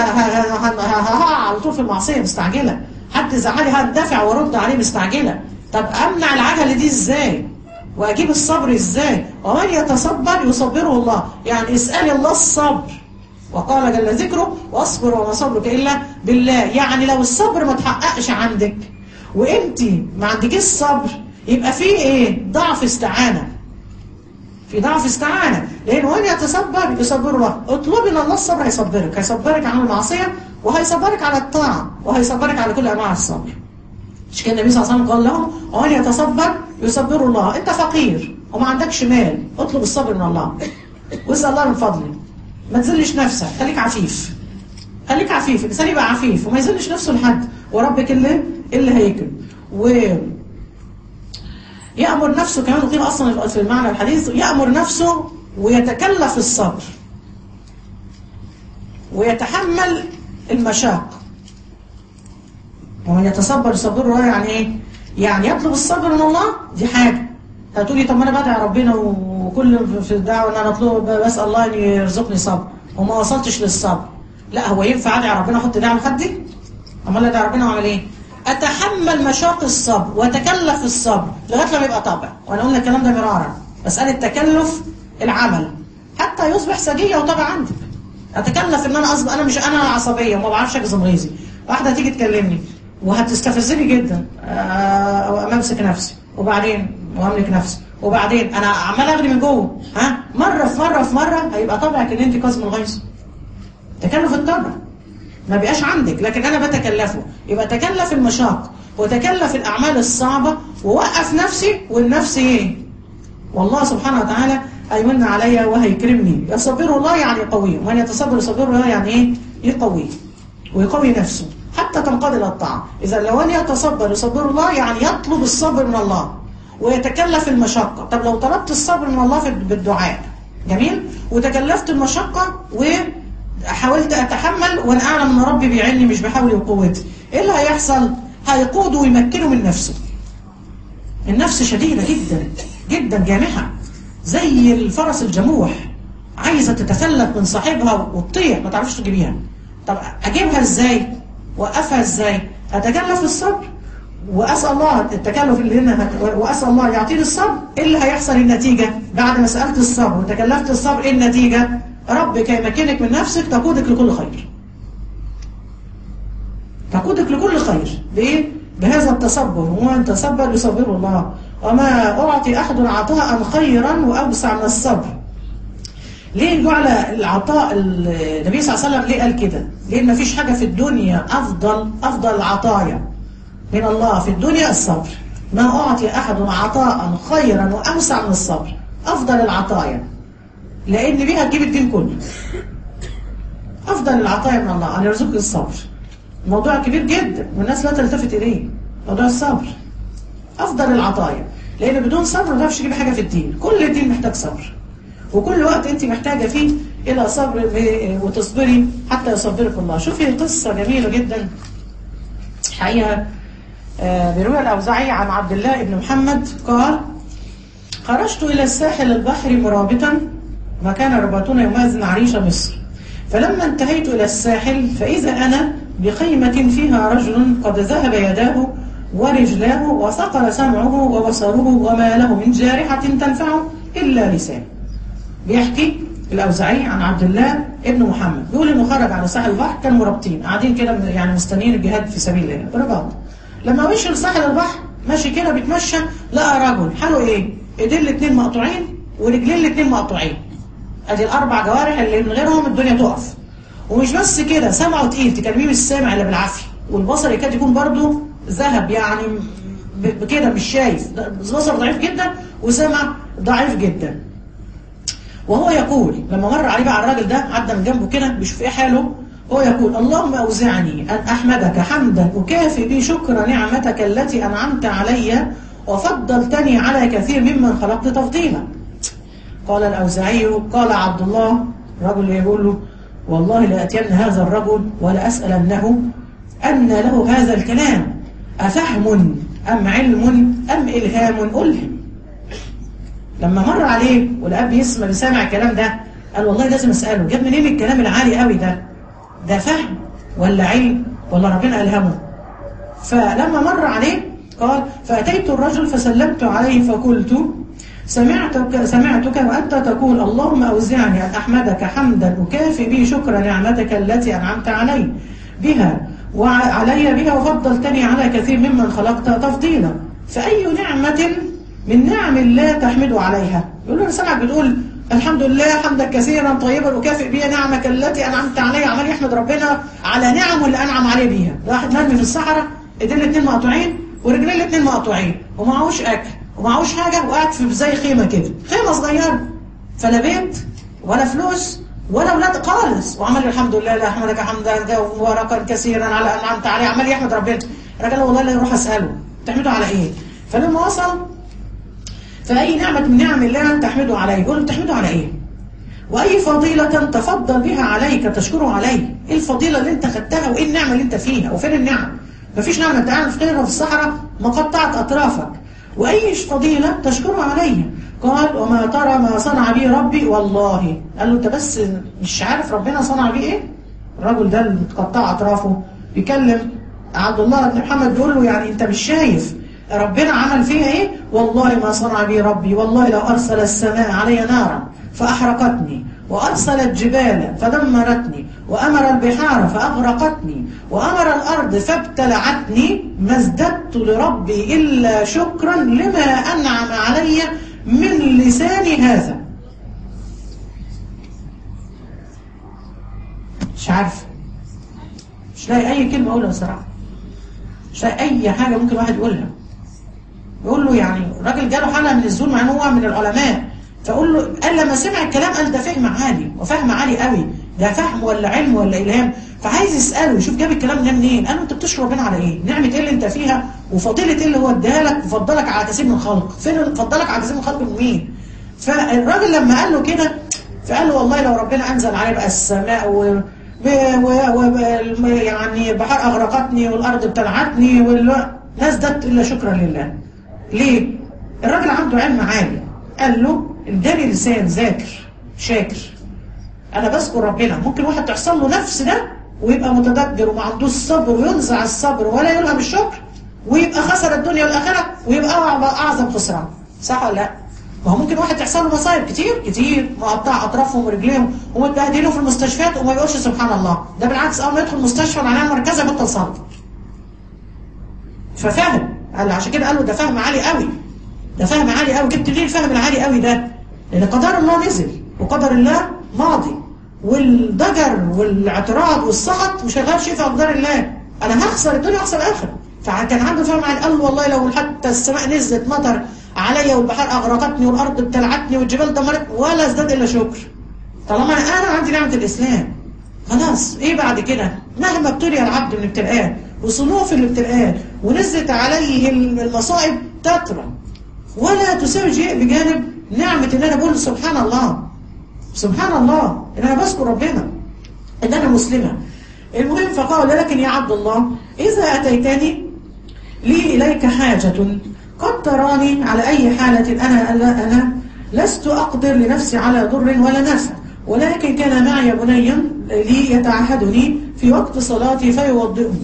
هقع على طول في المعصيه مستعجله حد زعلي هندفع وارد عليه مستعجله طب امنع العجله دي ازاي واجيب الصبر ازاي ومن يتصبر يصبره الله يعني اسالي الله الصبر وقال جل ذكره واصبر وما صبرك الا بالله يعني لو الصبر ما تحققش عندك وانت ما عندكيش الصبر يبقى في ايه ضعف استعانه في ضعف استعانه لان وين يتصبر يصبر الله اطلبي من الله الصبر هيصبرك هيصبرك على المعصيه وهيصبرك على الطاعه وهيصبرك على كل انواع الصبر مش كان النبي صلى الله عليه وسلم قال لهم ومن يتصبر يصبر الله انت فقير وما عندكش مال اطلب الصبر من الله واسال الله من فضله ما تذلش نفسك خليك عفيف خليك عفيف الانسان يبقى عفيف وما يذلش نفسه لحد وربك اللي اللي هيكرم و يأمر نفسه كمان وقيل أصلا في المعنى الحديث يأمر نفسه ويتكلف الصبر ويتحمل المشاق ومن يتصبر يصبر الله يعني ايه؟ يعني يطلب الصبر من الله دي حاجة هتقولي طب ما انا بدعي ربنا وكل في الدعوة ان انا اطلب بسأل الله ان يرزقني صبر وما وصلتش للصبر لا هو ينفع ادعي ربنا احط دعوة خدي؟ امال ادعي ربنا واعمل ايه؟ اتحمل مشاق الصبر واتكلف الصبر لغايه لما يبقى طبع وانا قلنا الكلام ده مرارا مساله تكلف العمل حتى يصبح سجيه وطبع عندك اتكلف ان انا اصبح انا مش انا عصبيه وما بعرفش اجزم غيظي واحده تيجي تكلمني وهتستفزني جدا آه امسك نفسي وبعدين واملك نفسي وبعدين انا عمال اغلي من جوه ها مره في مره في مره هيبقى طبعك ان انت كاظم الغيظ تكلف الطبع ما بقاش عندك لكن انا بتكلفه يبقى تكلف المشاق وتكلف الاعمال الصعبه ووقف نفسي والنفس ايه والله سبحانه وتعالى هيمن عليا وهيكرمني يصبر الله يعني يقويه ومن يتصبر يصبر الله يعني ايه يقويه ويقوي نفسه حتى تنقاد الى الطاعه اذا لو ان يتصبر يصبر الله يعني يطلب الصبر من الله ويتكلف المشقه طب لو طلبت الصبر من الله بالدعاء جميل وتكلفت المشقه و حاولت اتحمل وانا اعلم ان ربي بيعني مش بحولي وقوتي ايه اللي هيحصل هيقوده ويمكنه من نفسه النفس شديدة جدا جدا جامحة زي الفرس الجموح عايزة تتسلق من صاحبها وتطير ما تعرفش تجيبيها طب اجيبها ازاي وقفها ازاي اتكلف الصبر واسال الله التكلف اللي هنا واسال الله يعطيني الصبر ايه اللي هيحصل النتيجه بعد ما سالت الصبر وتكلفت الصبر ايه النتيجه ربك يمكنك من نفسك تقودك لكل خير تقودك لكل خير بإيه؟ بهذا التصبر ومن تصبر يصبر الله وما أعطي أحد عطاء خيرا وأوسع من الصبر ليه جعل العطاء النبي صلى الله عليه وسلم ليه قال كده لأن ما فيش حاجة في الدنيا أفضل أفضل العطايا من الله في الدنيا الصبر ما أعطي أحد عطاء خيرا وأوسع من الصبر أفضل العطايا لأن بيها تجيب الدين كله أفضل العطايا من الله أن يرزقك الصبر موضوع كبير جدا والناس لا تلتفت إليه موضوع الصبر أفضل العطايا لأن بدون صبر ما تعرفش تجيب حاجة في الدين كل الدين محتاج صبر وكل وقت أنت محتاجة فيه إلى صبر وتصبري حتى يصبرك الله شوفي قصة جميلة جدا حقيقة بيروي الأوزاعي عن عبد الله بن محمد قال خرجت إلى الساحل البحر مرابطا وكان رباطنا يومئذ عريش مصر فلما انتهيت إلى الساحل فإذا أنا بخيمة فيها رجل قد ذهب يداه ورجلاه وثقل سمعه وبصره وما له من جارحة تنفعه إلا لسان بيحكي الأوزعي عن عبد الله ابن محمد بيقول إنه خرج على ساحل البحر كان مرابطين قاعدين كده يعني مستنيين الجهاد في سبيل الله برباط لما مشي لساحل البحر ماشي كده بيتمشى لقى رجل حاله ايه؟ ايديه الاثنين مقطوعين ورجلين الاثنين مقطوعين ادي الاربع جوارح اللي من غيرهم الدنيا تقف ومش بس كده سمعه تقيل تكلميه مش سامع الا بالعافيه والبصر يكاد يكون برضه ذهب يعني بكده مش شايف البصر ضعيف جدا وسمع ضعيف جدا وهو يقول لما مر عليه بقى الراجل ده عدى من جنبه كده بيشوف ايه حاله هو يقول اللهم أوزعني أن أحمدك حمدا أكافي به شكر نعمتك التي أنعمت علي وفضلتني على كثير ممن خلقت تفضيلا قال الأوزاعي قال عبد الله الرجل يقول له والله لأتين هذا الرجل ولأسألنه أن له هذا الكلام أفهم أم علم أم إلهام ألهم لما مر عليه والأب يسمع بسامع الكلام ده قال والله لازم أسأله جاب منين الكلام العالي قوي ده ده فهم ولا علم ولا ربنا ألهمه فلما مر عليه قال فأتيت الرجل فسلمت عليه فقلت سمعتك, سمعتك وأنت تقول اللهم أوزعني أن أحمدك حمدا أكافي به شكر نعمتك التي أنعمت علي بها وعلي بها وفضلتني على كثير ممن خلقت تفضيلا فأي نعمة من نعم الله تحمد عليها يقول له سمعك بتقول الحمد لله حمدا كثيرا طيبا وكافئ بها نعمك التي أنعمت علي عمال يحمد ربنا على نعمه اللي أنعم عليه بيها واحد مرمي في الصحراء ايدين الاثنين مقطوعين ورجليه الاثنين مقطوعين ومعهوش اكل ومعهوش حاجه وقاعد في زي خيمه كده خيمه صغيره فلا بيت ولا فلوس ولا اولاد خالص وعمل الحمد لله لا احمدك حمدا مباركا كثيرا على انعمت عليه عمال يحمد ربنا الراجل والله لا يروح اساله تحمده على ايه فلما وصل فاي نعمه من نعم الله تحمده عليه يقول له تحمده على ايه واي فضيله تفضل بها عليك تشكره عليه ايه الفضيله اللي انت خدتها وايه النعمه اللي انت فيها وفين النعم مفيش نعمه انت قاعد في خيره في الصحراء مقطعت اطرافك واي فضيله تشكره عليه قال وما ترى ما صنع بي ربي والله قال له انت بس مش عارف ربنا صنع بيه ايه الرجل ده اللي متقطع اطرافه بيكلم عبد الله بن محمد بيقول له يعني انت مش شايف ربنا عمل فيها ايه والله ما صنع بي ربي والله لو ارسل السماء علي نارا فاحرقتني وارسل الجبال فدمرتني وامر البحار فاغرقتني وامر الارض فابتلعتني ما ازددت لربي الا شكرا لما انعم علي من لساني هذا مش عارفه مش لاقي اي كلمه اقولها بصراحه مش لاقي اي حاجه ممكن واحد يقولها يقول له يعني الراجل جاله حاله من الذل مع ان هو من العلماء فاقول له قال لما سمع الكلام قال ده فهم عالي وفهم عالي قوي ده فهم ولا علم ولا الهام فعايز يساله يشوف جاب الكلام ده منين قال له انت بتشكر ربنا على ايه نعمه ايه اللي انت فيها وفضيله ايه اللي هو اداها لك وفضلك على كثير من الخلق فين اللي فضلك على كثير من الخلق من مين فالراجل لما قال له كده فقال له والله لو ربنا انزل علي بقى السماء و و و يعني البحار اغرقتني والارض ابتلعتني وال لا ازددت الا شكرا لله ليه الراجل عنده علم عالي قال له اداني لسان ذاكر شاكر انا بذكر ربنا ممكن واحد تحصل له نفس ده ويبقى متدبر وما عندوش صبر وينزع الصبر ولا يلهم الشكر ويبقى خسر الدنيا والاخره ويبقى اعظم خسران صح ولا لا ما هو ممكن واحد تحصل له مصايب كتير كتير مقطع اطرافهم ورجليهم ومتبهدلين في المستشفيات وما يقولش سبحان الله ده بالعكس اول ما يدخل المستشفى العنايه المركزه بطل صلاه ففهم قال عشان كده قال له ده فهم عالي قوي ده فهم عالي قوي جبت ليه الفهم العالي قوي ده لان قدر الله نزل وقدر الله ماضي والضجر والاعتراض والسخط مش هيغير شيء في اقدار الله انا هخسر الدنيا هخسر الاخره فكان عنده فهم عالي قال والله لو حتى السماء نزلت مطر عليا والبحار اغرقتني والارض ابتلعتني والجبال دمرت ولا ازداد الا شكر طالما انا عندي نعمه الاسلام خلاص ايه بعد كده مهما ابتلي العبد من ابتلاءات وصنوف الابتلاءات ونزلت عليه المصائب تترى ولا تساوي شيء بجانب نعمة ان انا بقول سبحان الله سبحان الله ان انا بذكر ربنا ان انا مسلمة المهم فقال لكن يا عبد الله اذا اتيتني لي اليك حاجة قد تراني على اي حالة انا انا لست اقدر لنفسي على ضر ولا نفع ولكن كان معي بني لي يتعهدني في وقت صلاتي فيوضئني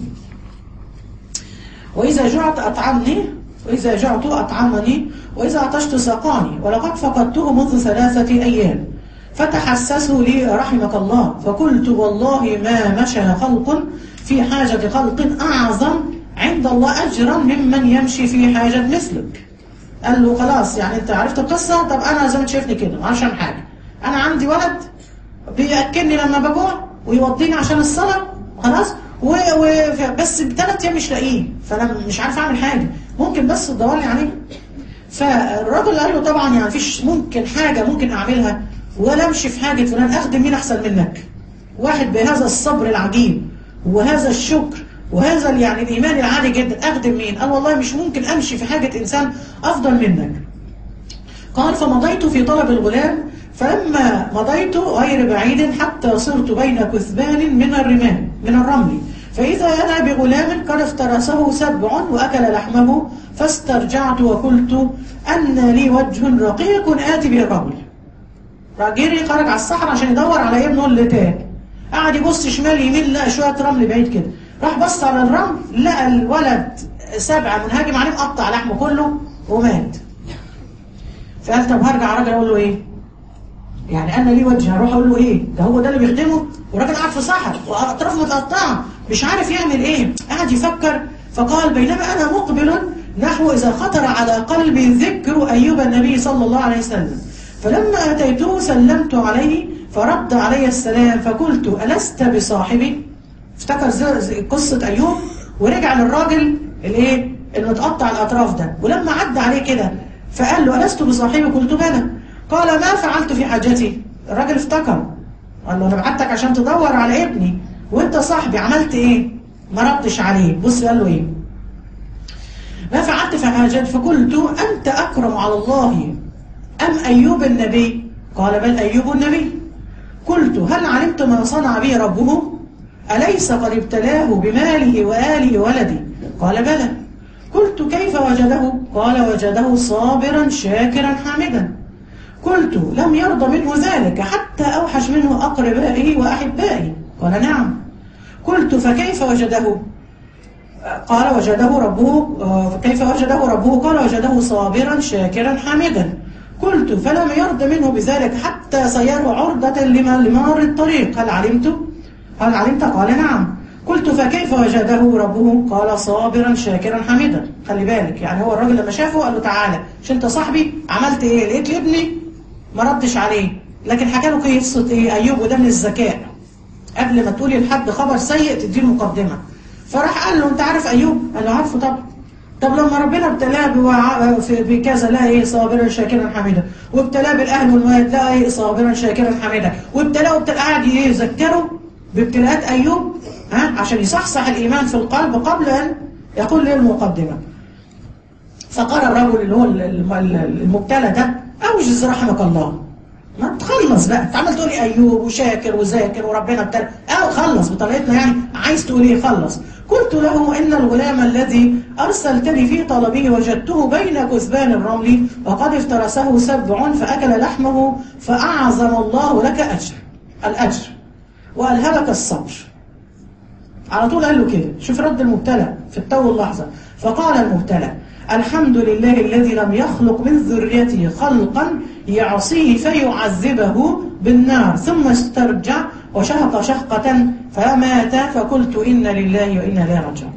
وإذا جعت أطعمني وإذا جعت أطعمني وإذا عطشت سقاني ولقد فقدته منذ ثلاثة أيام فتحسسوا لي رحمك الله فقلت والله ما مشى خلق في حاجة خلق أعظم عند الله أجرا ممن يمشي في حاجة مثلك قال له خلاص يعني انت عرفت القصة طب انا زي ما شايفني كده عشان حاجة انا عندي ولد بيأكلني لما بجوع ويوضيني عشان الصلاة خلاص و... و... بس بثلاث ايام مش لاقيه فانا مش عارف اعمل حاجه ممكن بس تدور لي عليه فالراجل قال له طبعا يعني مفيش ممكن حاجه ممكن اعملها ولا امشي في حاجه فلان اخدم مين احسن منك واحد بهذا الصبر العجيب وهذا الشكر وهذا يعني الايمان العالي جدا اخدم مين قال والله مش ممكن امشي في حاجه انسان افضل منك قال فمضيت في طلب الغلام فلما مضيت غير بعيد حتى صرت بين كثبان من الرمال من الرمل فإذا أنا بغلام قد افترسه سبع وأكل لحمه فاسترجعت وقلت أن لي وجه رقيق آتي به الرمل راجيري خرج على الصحراء عشان يدور على ابنه اللي تاه قعد يبص شمال يمين لقى شوية رمل بعيد كده راح بص على الرمل لقى الولد سبع منهاجم عليه مقطع لحمه كله ومات فقال طب هرجع راجل اقول له ايه يعني انا ليه وجه هروح اقول له ايه ده هو ده اللي بيخدمه وراجل قاعد في صحراء واطرافه متقطعه مش عارف يعمل ايه قاعد يفكر فقال بينما انا مقبل نحو اذا خطر على قلبي ذكر ايوب النبي صلى الله عليه وسلم فلما اتيته سلمت عليه فرد علي السلام فقلت الست بصاحبي افتكر قصه ايوب ورجع للراجل الايه المتقطع الاطراف ده ولما عدى عليه كده فقال له الست بصاحبي قلت بلى قال ما فعلت في حاجتي الراجل افتكر قال له انا بعتك عشان تدور على ابني وانت صاحبي عملت ايه ما ردش عليه بص قال له ايه ما فعلت في حاجتي فقلت انت اكرم على الله ام ايوب النبي قال بل ايوب النبي قلت هل علمت ما صنع به ربه أليس قد ابتلاه بماله وآله ولدي قال بلى قلت كيف وجده قال وجده صابرا شاكرا حامدا قلت لم يرضى منه ذلك حتى أوحش منه أقربائه وأحبائه قال نعم قلت فكيف وجده قال وجده ربه كيف وجده ربه قال وجده صابرا شاكرا حامدا قلت فلم يرضى منه بذلك حتى سيره عرضة لمار الطريق هل علمت هل علمت قال نعم قلت فكيف وجده ربه قال صابرا شاكرا حميدا خلي بالك يعني هو الراجل لما شافه قال له تعالى مش انت صاحبي عملت ايه لقيت لي ابني ما ردش عليه لكن حكى له قصه ايه ايوب وده من الذكاء قبل ما تقولي لحد خبر سيء تديه مقدمه فراح قال له انت عارف ايوب قال له عارفه طبعا طب لما ربنا ابتلاه بكذا لا ايه صابرا شاكرا حميدا وابتلاه بالاهل والمال لا ايه صابرا شاكرا حميدا وابتلاه وابتلاه قاعد ايه يذكره بابتلاءات ايوب ها عشان يصحصح الايمان في القلب قبل ان يقول له المقدمه فقال الرجل اللي هو المبتلى ده اوجز رحمك الله ما تخلص بقى انت عمال تقولي ايوب وشاكر وذاكر وربنا ابتلى اه خلص بطريقتنا يعني عايز تقول ايه خلص قلت له ان الغلام الذي ارسلتني في طلبه وجدته بين كثبان الرمل وقد افترسه سبع فاكل لحمه فاعظم الله لك اجر الاجر والهمك الصبر على طول قال له كده شوف رد المبتلى في التو اللحظه فقال المبتلى الحمد لله الذي لم يخلق من ذريته خلقا يعصيه فيعذبه بالنار ثم استرجع وشهق شهقة فمات فقلت إن لله وإنا إليه راجعون.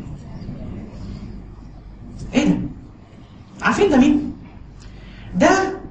إيه ده؟ عارفين ده مين؟ ده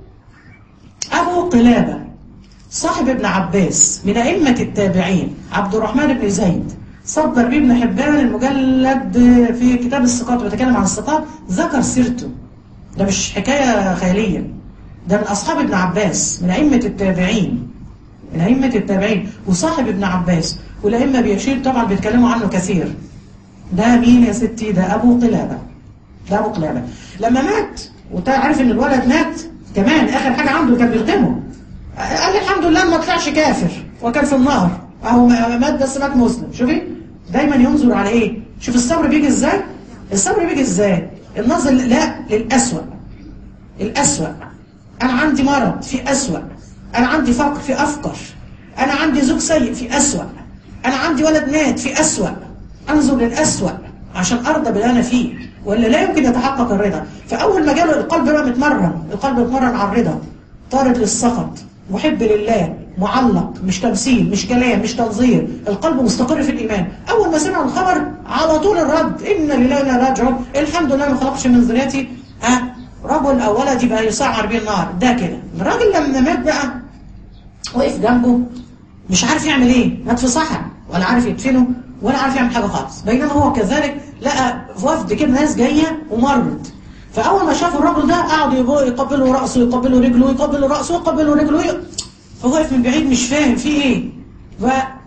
أبو قلابة صاحب ابن عباس من أئمة التابعين عبد الرحمن بن زيد صدر بيه ابن حبان المجلد في كتاب الثقات بيتكلم عن الثقات ذكر سيرته ده مش حكاية خيالية ده من أصحاب ابن عباس من أئمة التابعين من أئمة التابعين وصاحب ابن عباس والأئمة بيشير طبعا بيتكلموا عنه كثير ده مين يا ستي ده أبو قلابة ده أبو قلابة لما مات وتعرف إن الولد مات كمان آخر حاجة عنده كان بيخدمه قال الحمد لله ما طلعش كافر وكان في النار اهو مات بس مات مسلم شوفي دايما ينظر على ايه شوف الصبر بيجي ازاي الصبر بيجي ازاي النظر لا للأسوأ الأسوأ انا عندي مرض في أسوأ انا عندي فقر في افقر انا عندي زوج سيء في أسوأ انا عندي ولد مات في أسوأ انظر للأسوأ عشان ارضى باللي انا فيه ولا لا يمكن يتحقق الرضا فاول ما جاله القلب بقى متمرن القلب متمرن على الرضا طارد للسخط محب لله معلق مش تمثيل مش كلام مش تنظير القلب مستقر في الإيمان أول ما سمع الخبر على طول الرد إن لله وإنا راجعون الحمد لله ما خلقش من ذريتي ها رجل أو ولد يبقى يسعر بيه النار ده كده الراجل لما مات بقى وقف جنبه مش عارف يعمل ايه مات في صحراء ولا عارف يدفنه ولا عارف يعمل حاجة خالص بينما هو كذلك لقى وفد كده ناس جاية ومرت فأول ما شافوا الرجل ده قعدوا يقبلوا رأسه يقبلوا رجله يقبلوا رأسه يقبلوا رجله فهو واقف من بعيد مش فاهم في ايه ف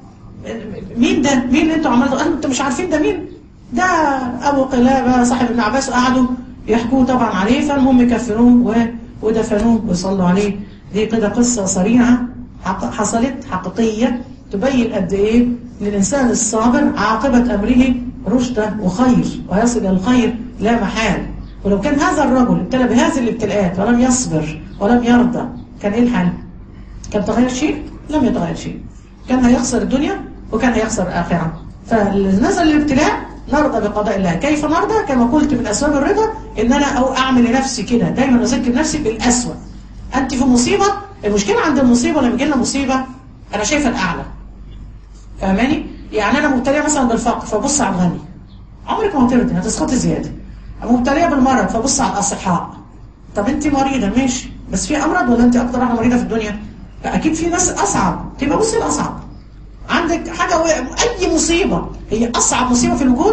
مين ده مين اللي انتوا عملتوا قالوا انتوا مش عارفين ده مين ده ابو قلابه صاحب ابن عباس وقعدوا يحكوا طبعا عليه فالمهم كفنوه ودفنوه وصلوا عليه دي كده قصه صريعه حصلت حقيقيه تبين قد ايه للانسان الصابر عاقبه امره رشده وخير ويصل الى الخير لا محال ولو كان هذا الرجل ابتلى بهذه الابتلاءات ولم يصبر ولم يرضى كان ايه الحل؟ كان تغير شيء؟ لم يتغير شيء كان هيخسر الدنيا وكان هيخسر الآخرة فنزل الابتلاء نرضى بقضاء الله كيف نرضى؟ كما قلت من أسباب الرضا إن أنا أو أعمل لنفسي كده دايما أذكر نفسي بالأسوأ أنت في مصيبة المشكلة عند المصيبة لما يجي لنا مصيبة أنا شايفة الأعلى فاهماني؟ يعني أنا مبتلية مثلا بالفقر فبص على الغني عمرك ما هترضي هتسقطي زيادة مبتلية بالمرض فبص على الأصحاء طب أنت مريضة ماشي بس في أمراض ولا أنت أكتر واحدة مريضة في الدنيا؟ أكيد في ناس أصعب تبقى بصي الأصعب عندك حاجة و... أي مصيبة هي أصعب مصيبة في الوجود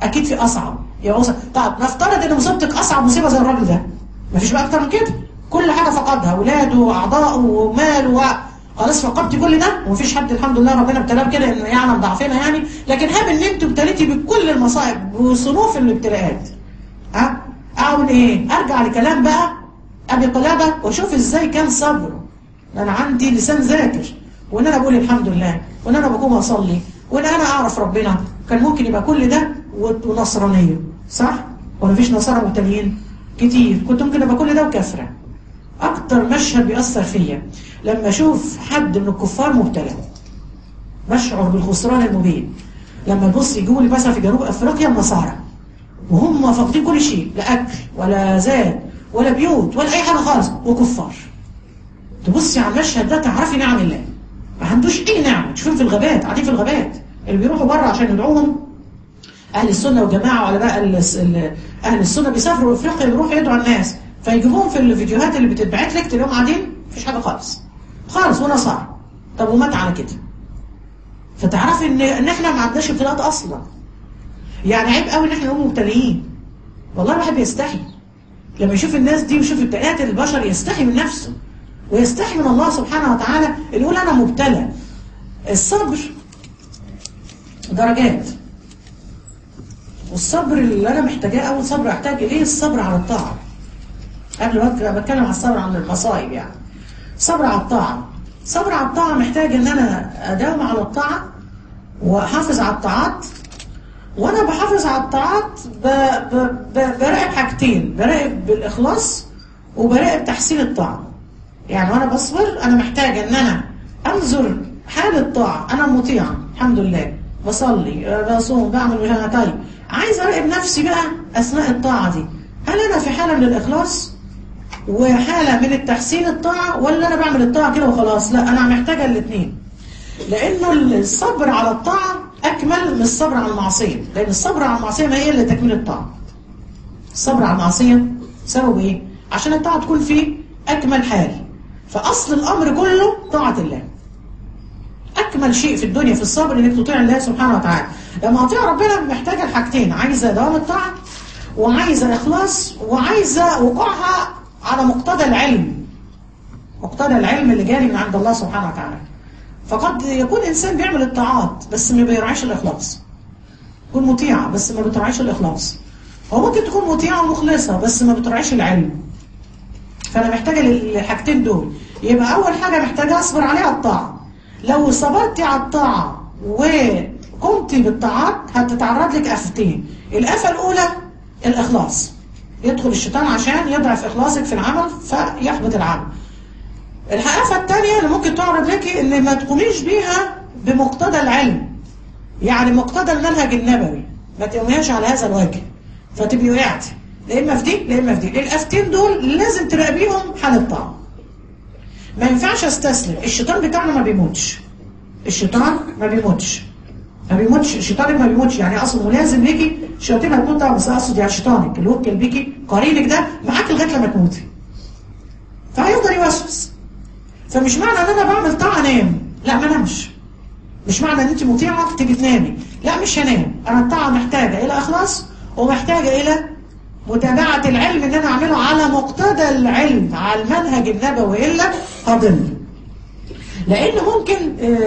اكيد في اصعب يا أصعب. طب نفترض ان مصيبتك اصعب مصيبه زي الراجل ده مفيش بقى اكتر من كده كل حاجه فقدها اولاده واعضائه وماله و... خلاص فقدتي كل ده ومفيش حد الحمد لله ربنا ابتلاه كده انه يعلم ضعفنا يعني لكن هاب ان انت ابتليتي بكل المصائب وصنوف الابتلاءات ها اعمل ايه ارجع لكلام بقى ابي قلابه واشوف ازاي كان صبره انا عندي لسان ذاكر وان انا بقول الحمد لله وان انا بقوم اصلي وان انا اعرف ربنا كان ممكن يبقى كل ده ونصرانيه صح ولا مفيش نصارى مبتليين كتير كنت ممكن ابقى كل ده وكافره اكتر مشهد بيأثر فيا لما اشوف حد من الكفار مبتلى بشعر بالخسران المبين لما تبص يجوا لي مثلا في جنوب افريقيا النصارى وهم فاقدين كل شيء لا اكل ولا زاد ولا بيوت ولا اي حاجه خالص وكفار تبصي على المشهد ده تعرفي نعم الله ما عندوش اي نعمه تشوفين في الغابات قاعدين في الغابات اللي بيروحوا بره عشان يدعوهم اهل السنه والجماعه وعلماء اهل السنه بيسافروا افريقيا يروحوا يدعوا الناس فيجيبوهم في الفيديوهات اللي بتتبعت لك تلاقيهم قاعدين مفيش حاجه خالص خالص ونصارى طب ومات على كده فتعرفي ان ان احنا ما عندناش ابتلاءات اصلا يعني عيب قوي ان احنا نقول مبتليين والله الواحد بيستحي لما يشوف الناس دي ويشوف ابتلاءات البشر يستحي من نفسه ويستحي من الله سبحانه وتعالى اللي يقول انا مبتلى الصبر درجات والصبر اللي انا محتاجاه اول صبر احتاج اليه الصبر على الطاعه قبل ما بتكلم على الصبر عن المصائب يعني صبر على الطاعه صبر على الطاعه محتاج ان انا اداوم على الطاعه واحافظ على الطاعات وانا بحافظ على الطاعات ب... ب... ب... براقب حاجتين براقب بالاخلاص وبراقب تحسين الطاعه يعني وانا بصبر انا محتاج ان انا انظر حال الطاعه انا مطيعه الحمد لله بصلي بصوم بعمل وجهه طيب عايز اراقب نفسي بقى اثناء الطاعه دي هل انا في حاله من الاخلاص وحاله من التحسين الطاعه ولا انا بعمل الطاعه كده وخلاص لا انا محتاجه الاثنين لانه الصبر على الطاعه اكمل من الصبر على المعصيه لان الصبر على المعصيه ما هي الا تكميل الطاعه الصبر على المعصيه سببه ايه عشان الطاعه تكون في اكمل حال فاصل الامر كله طاعه الله اكمل شيء في الدنيا في الصبر انك تطيع الله سبحانه وتعالى لما اطيع ربنا محتاجه الحاجتين عايزه دوام الطاعه وعايزه اخلاص وعايزه وقوعها على مقتضى العلم مقتضى العلم اللي جاري من عند الله سبحانه وتعالى فقد يكون انسان بيعمل الطاعات بس ما بيراعيش الاخلاص يكون مطيعه بس ما بتراعيش الاخلاص هو ممكن تكون مطيعه ومخلصه بس ما بتراعيش العلم فانا محتاجه للحاجتين دول يبقى اول حاجه محتاجه اصبر عليها الطاعه لو صبرتي على الطاعه وقمتي بالطاعات هتتعرض لك افتين الافه الاولى الاخلاص يدخل الشيطان عشان يضعف اخلاصك في العمل فيحبط العمل الحقيقه الثانيه اللي ممكن تعرض لك ان ما تقوميش بيها بمقتضى العلم يعني مقتضى المنهج النبوي ما تقوميهاش على هذا الوجه فتبقي وقعتي لا اما في دي لا اما في دي الافتين دول لازم تراقبيهم حال الطاعه ما ينفعش استسلم الشيطان بتاعنا ما بيموتش الشيطان ما بيموتش ما بيموتش الشيطان ما بيموتش يعني اصلا ملازم ليكي الشياطين هتموت طبعا بس اقصد يعني شيطانك اللي وكل بيكي قرينك ده معاك لغايه لما تموتي فهيفضل يوسوس فمش معنى ان انا بعمل طاعه انام لا ما انامش مش معنى ان انت مطيعه تيجي تنامي لا مش هنام انا الطاعه محتاجه الى اخلاص ومحتاجه الى متابعه العلم ان انا اعمله على مقتضى العلم على المنهج النبوي الا هضل لان ممكن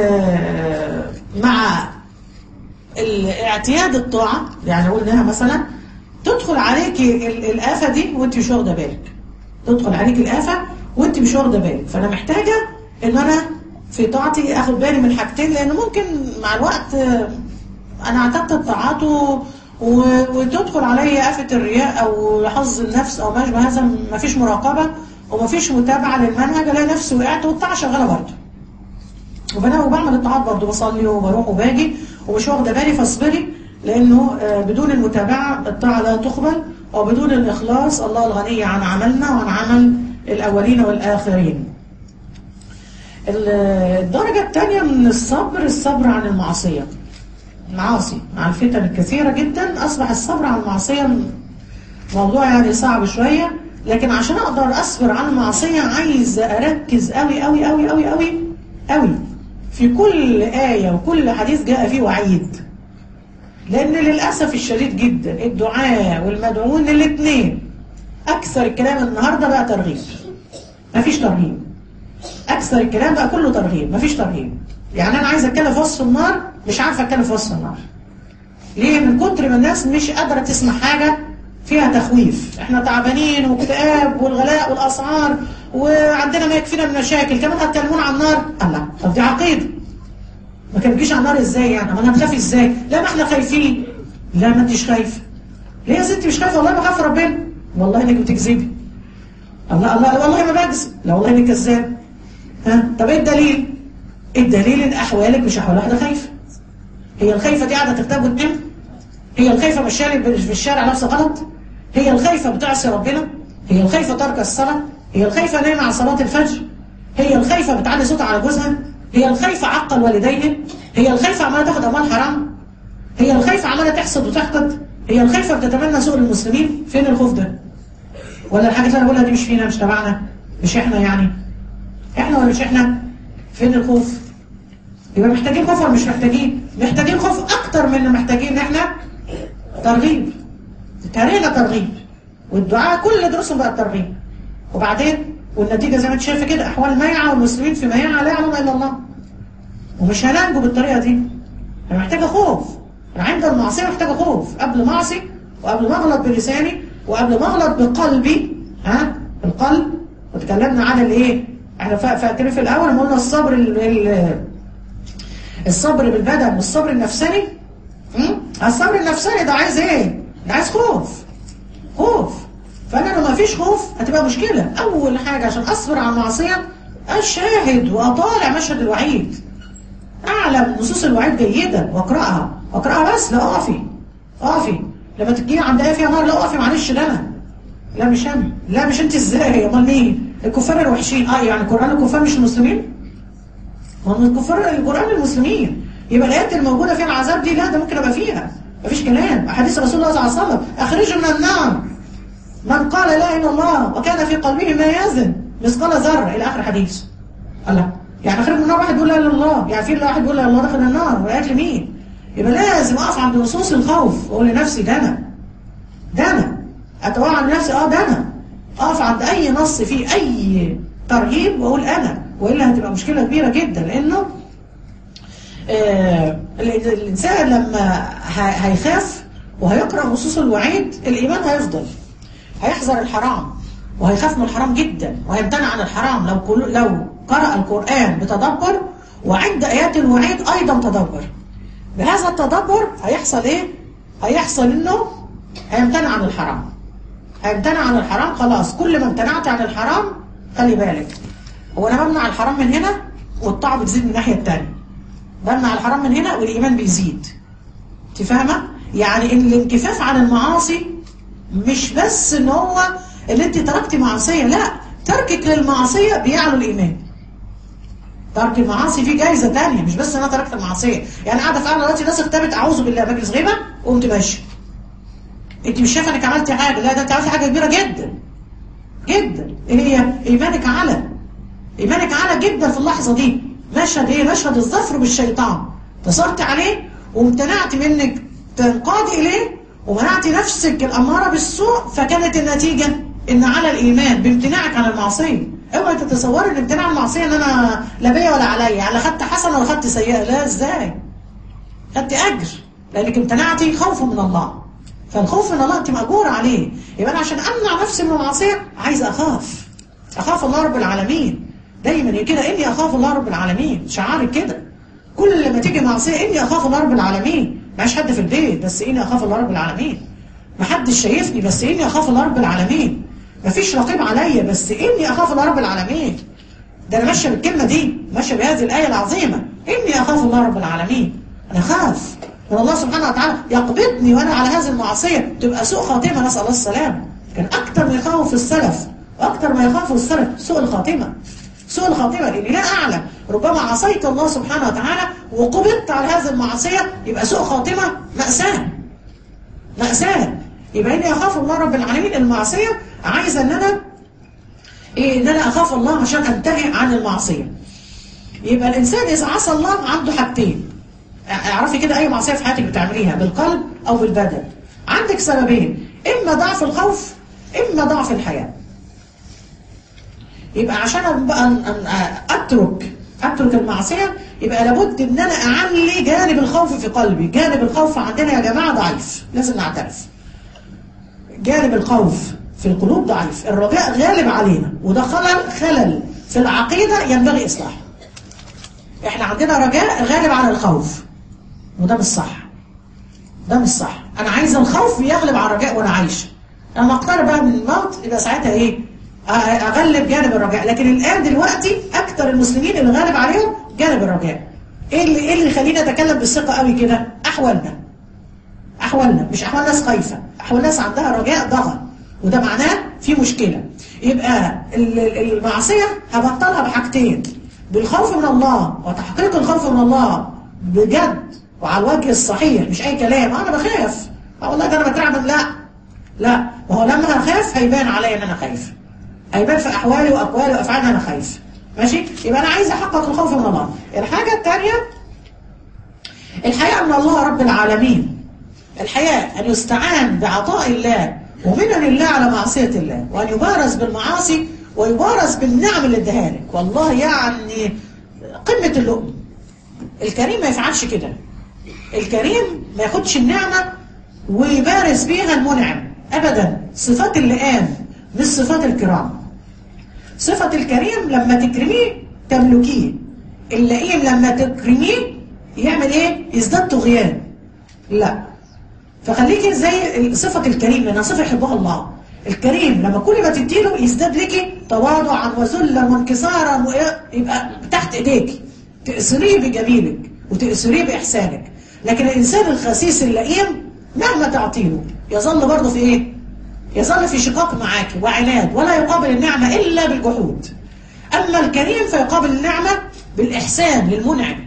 مع الاعتياد الطاعه يعني قلناها مثلا تدخل عليكي الافه دي وانت مش واخده بالك تدخل عليك الافه وانت مش واخده بالك فانا محتاجه ان انا في طاعتي اخد بالي من حاجتين لان ممكن مع الوقت انا اعتدت الطاعات و... و... وتدخل علي آفة الرياء او حظ النفس او ما اشبه هذا مفيش مراقبه ومفيش متابعه للمنهج الاقي نفسي وقعت والطاعه شغاله برضه وبنا وبعمل الطاعات برضه بصلي وبروح وباجي ومش واخده بالي فاصبري لانه بدون المتابعه الطاعه لا تقبل وبدون الاخلاص الله الغني عن عملنا وعن عمل الاولين والاخرين الدرجة الثانية من الصبر الصبر عن المعصية المعاصي مع الفتن الكثيرة جدا أصبح الصبر عن المعصية موضوع يعني صعب شوية لكن عشان أقدر أصبر عن المعصية عايز أركز قوي قوي قوي قوي قوي قوي في كل آية وكل حديث جاء فيه وعيد لان للاسف الشديد جدا الدعاء والمدعوون الاثنين اكثر الكلام النهارده بقى ترغيب مفيش ترهيب اكثر الكلام بقى كله ترهيب مفيش ترهيب يعني انا عايز اتكلم في وصف النار مش عارفه اتكلم في وصف النار ليه من كتر ما الناس مش قادره تسمع حاجه فيها تخويف احنا تعبانين واكتئاب والغلاء والاسعار وعندنا ما يكفينا من مشاكل كمان هتكلمون عن النار الله طب دي عقيده ما كان عن النار ازاي يعني ما انا هتخافي ازاي لا ما احنا خايفين لا ما انتش خايفه ليه يا ستي مش خايفه والله بخاف ربنا والله انك بتكذبي الله الله والله ما بكذب لا والله انك كذاب ها طب ايه الدليل الدليل ان احوالك مش احوال واحده خايفه هي الخايفه دي قاعده تكتب وتنام هي الخايفه ماشيه في الشارع لابسه غلط هي الخايفه بتعصي ربنا هي الخايفه ترك الصلاه هي الخايفه نايمه على صلاه الفجر هي الخايفه بتعلي صوتها على جوزها هي الخايفه عقل والديها هي الخايفه عماله تاخد اموال حرام هي الخايفه عماله تحسد وتحقد هي الخايفه بتتمنى سوء المسلمين فين الخوف ده ولا الحاجات اللي انا بقولها دي مش فينا مش تبعنا مش احنا يعني احنا ولا مش احنا فين الخوف يبقى محتاجين خوف ولا مش محتاجين محتاجين خوف اكتر من محتاجين ان احنا ترغيب كارينا ترغيب والدعاء كل دروسهم بقى ترغيب وبعدين والنتيجة زي ما انت شايفه كده احوال ميعة والمسلمين في ميعة لا يعلم الا الله ومش هننجو بالطريقة دي انا محتاجة خوف انا عند المعصية محتاجة خوف قبل معصي وقبل ما اغلط بلساني وقبل ما اغلط بقلبي ها القلب وتكلمنا عن الايه احنا فاكرين في الاول قلنا الصبر ال ال الصبر بالبدن والصبر النفساني الصبر النفساني ده عايز ايه ده عايز خوف خوف فانا لو ما فيش خوف هتبقى مشكله اول حاجه عشان اصبر على المعصيه اشاهد واطالع مشهد الوعيد اعلم نصوص الوعيد جيدا واقراها واقراها بس لا اقفي اقفي لما تجي عند ايه فيها نار لا اقفي معلش ده انا لا مش انا لا مش انت ازاي امال مين الكفار الوحشين اه يعني القران الكفار مش المسلمين ما الكفار القران المسلمين يبقى الايات الموجوده فيها العذاب دي لا ده ممكن ابقى فيها مفيش كلام احاديث رسول الله صلى الله عليه وسلم اخرجوا من النار من قال لا اله الا الله وكان في قلبه ما يزن مثقال ذره الى اخر حديث الله يعني اخرج من النار واحد يقول لا اله الا الله يعني في واحد يقول لا اله الا الله دخل النار والاكل مين يبقى لازم اقف عند نصوص الخوف واقول لنفسي ده انا ده انا اتوعى عن نفسي اه ده انا اقف عند اي نص فيه اي ترهيب واقول انا والا هتبقى مشكله كبيره جدا لانه آه الانسان لما هيخاف وهيقرا نصوص الوعيد الايمان هيفضل هيحذر الحرام وهيخاف من الحرام جدا وهيمتنع عن الحرام لو لو قرأ القرآن بتدبر وعند آيات الوعيد أيضا تدبر بهذا التدبر هيحصل إيه؟ هيحصل إنه هيمتنع عن الحرام هيمتنع عن الحرام خلاص كل ما امتنعت عن الحرام خلي بالك هو أنا بمنع الحرام من هنا والطاعة بتزيد من الناحية التانية بمنع الحرام من هنا والإيمان بيزيد أنت فاهمة؟ يعني إن الانكفاف عن المعاصي مش بس ان هو اللي انت تركتي معصية لا تركك للمعصية بيعلو الايمان ترك المعاصي فيه جايزة تانية مش بس انا تركت المعصية يعني قاعدة فعلا دلوقتي ناس اكتبت اعوذ بالله مجلس غيبة وقمت ماشي انت مش شايفه انك عملتي حاجة لا ده انت عملتي حاجة كبيرة جدا جدا ايه هي ايمانك على ايمانك على جدا في اللحظة دي مشهد ايه مشهد الظفر بالشيطان تصرت عليه وامتنعت منك تنقادي اليه ومنعت نفسك الأمارة بالسوء فكانت النتيجة إن على الإيمان بامتناعك عن المعصية اوعي تتصوري ان امتناع المعصية ان انا لا بيا ولا عليا يعني خدت حسنة ولا خدت سيئة لا ازاي خدت اجر لانك امتنعتي خوفا من الله فالخوف من الله انت مأجور عليه يبقى انا عشان امنع نفسي من المعصية عايز اخاف اخاف الله رب العالمين دايما كده اني اخاف الله رب العالمين شعارك كده كل ما تيجي معصية اني اخاف الله رب العالمين معيش حد في البيت بس اني اخاف الله رب العالمين محدش شايفني بس اني اخاف الله رب العالمين مفيش رقيب عليا بس اني اخاف الله رب العالمين ده انا ماشيه بالكلمه دي ماشيه بهذه الايه العظيمه اني اخاف الله رب العالمين انا خاف من الله سبحانه وتعالى يقبضني وانا على هذه المعصيه تبقى سوء خاتمه نسال الله السلام كان اكتر ما يخاف السلف واكتر ما يخاف السلف سوء الخاتمه سوء الخاتمة لأني لا أعلم ربما عصيت الله سبحانه وتعالى وقبضت على هذه المعصية يبقى سوء خاتمة مأساة مأساة يبقى إني أخاف الله رب العالمين المعصية عايزة إن أنا إيه إن أنا أخاف الله عشان أنتهي عن المعصية يبقى الإنسان إذا عصى الله عنده حاجتين اعرفي كده اي معصيه في حياتك بتعمليها بالقلب او بالبدن عندك سببين اما ضعف الخوف اما ضعف الحياه يبقى عشان بقى اترك اترك المعصيه يبقى لابد ان انا اعلي جانب الخوف في قلبي جانب الخوف عندنا يا جماعه ضعيف لازم نعترف جانب الخوف في القلوب ضعيف الرجاء غالب علينا وده خلل خلل في العقيده ينبغي اصلاحه احنا عندنا رجاء غالب على الخوف وده مش صح ده مش صح انا عايز الخوف يغلب على الرجاء وانا عايش لما اقترب بقى من الموت يبقى ساعتها ايه اغلب جانب الرجاء لكن الان دلوقتي اكثر المسلمين اللي غالب عليهم جانب الرجاء ايه اللي ايه اللي يخلينا نتكلم بالثقه قوي كده احوالنا احوالنا مش احوال ناس خايفه احوال ناس عندها رجاء ضغط وده معناه في مشكله يبقى المعصيه هبطلها بحاجتين بالخوف من الله وتحقيق الخوف من الله بجد وعلى الوجه الصحيح مش اي كلام انا بخاف والله ده انا بترعب لا لا ما هو لما اخاف هيبان عليا ان انا خايف هيبان في احوالي واقوالي وافعالي انا خايف ماشي يبقى انا عايز احقق الخوف من الله الحاجه الثانيه الحياء من الله رب العالمين الحياء ان يستعان بعطاء الله ومنن الله على معصيه الله وان يبارز بالمعاصي ويبارز بالنعم اللي اداها لك والله يعني قمه اللؤم الكريم ما يفعلش كده الكريم ما ياخدش النعمه ويبارز بيها المنعم ابدا صفات اللئام مش صفات الكرام صفة الكريم لما تكرميه تملكيه اللئيم لما تكرميه يعمل ايه يزداد طغيان لا فخليكي زي صفة الكريم لأنها صفة يحبها الله الكريم لما كل ما تديله يزداد لك تواضعا وذلا وانكسارا يبقى تحت ايديك تأسريه بجميلك وتأسريه بإحسانك لكن الإنسان الخسيس اللئيم مهما تعطيله يظل برضه في ايه يظل في شقاق معاك وعناد ولا يقابل النعمة إلا بالجحود أما الكريم فيقابل النعمة بالإحسان للمنعم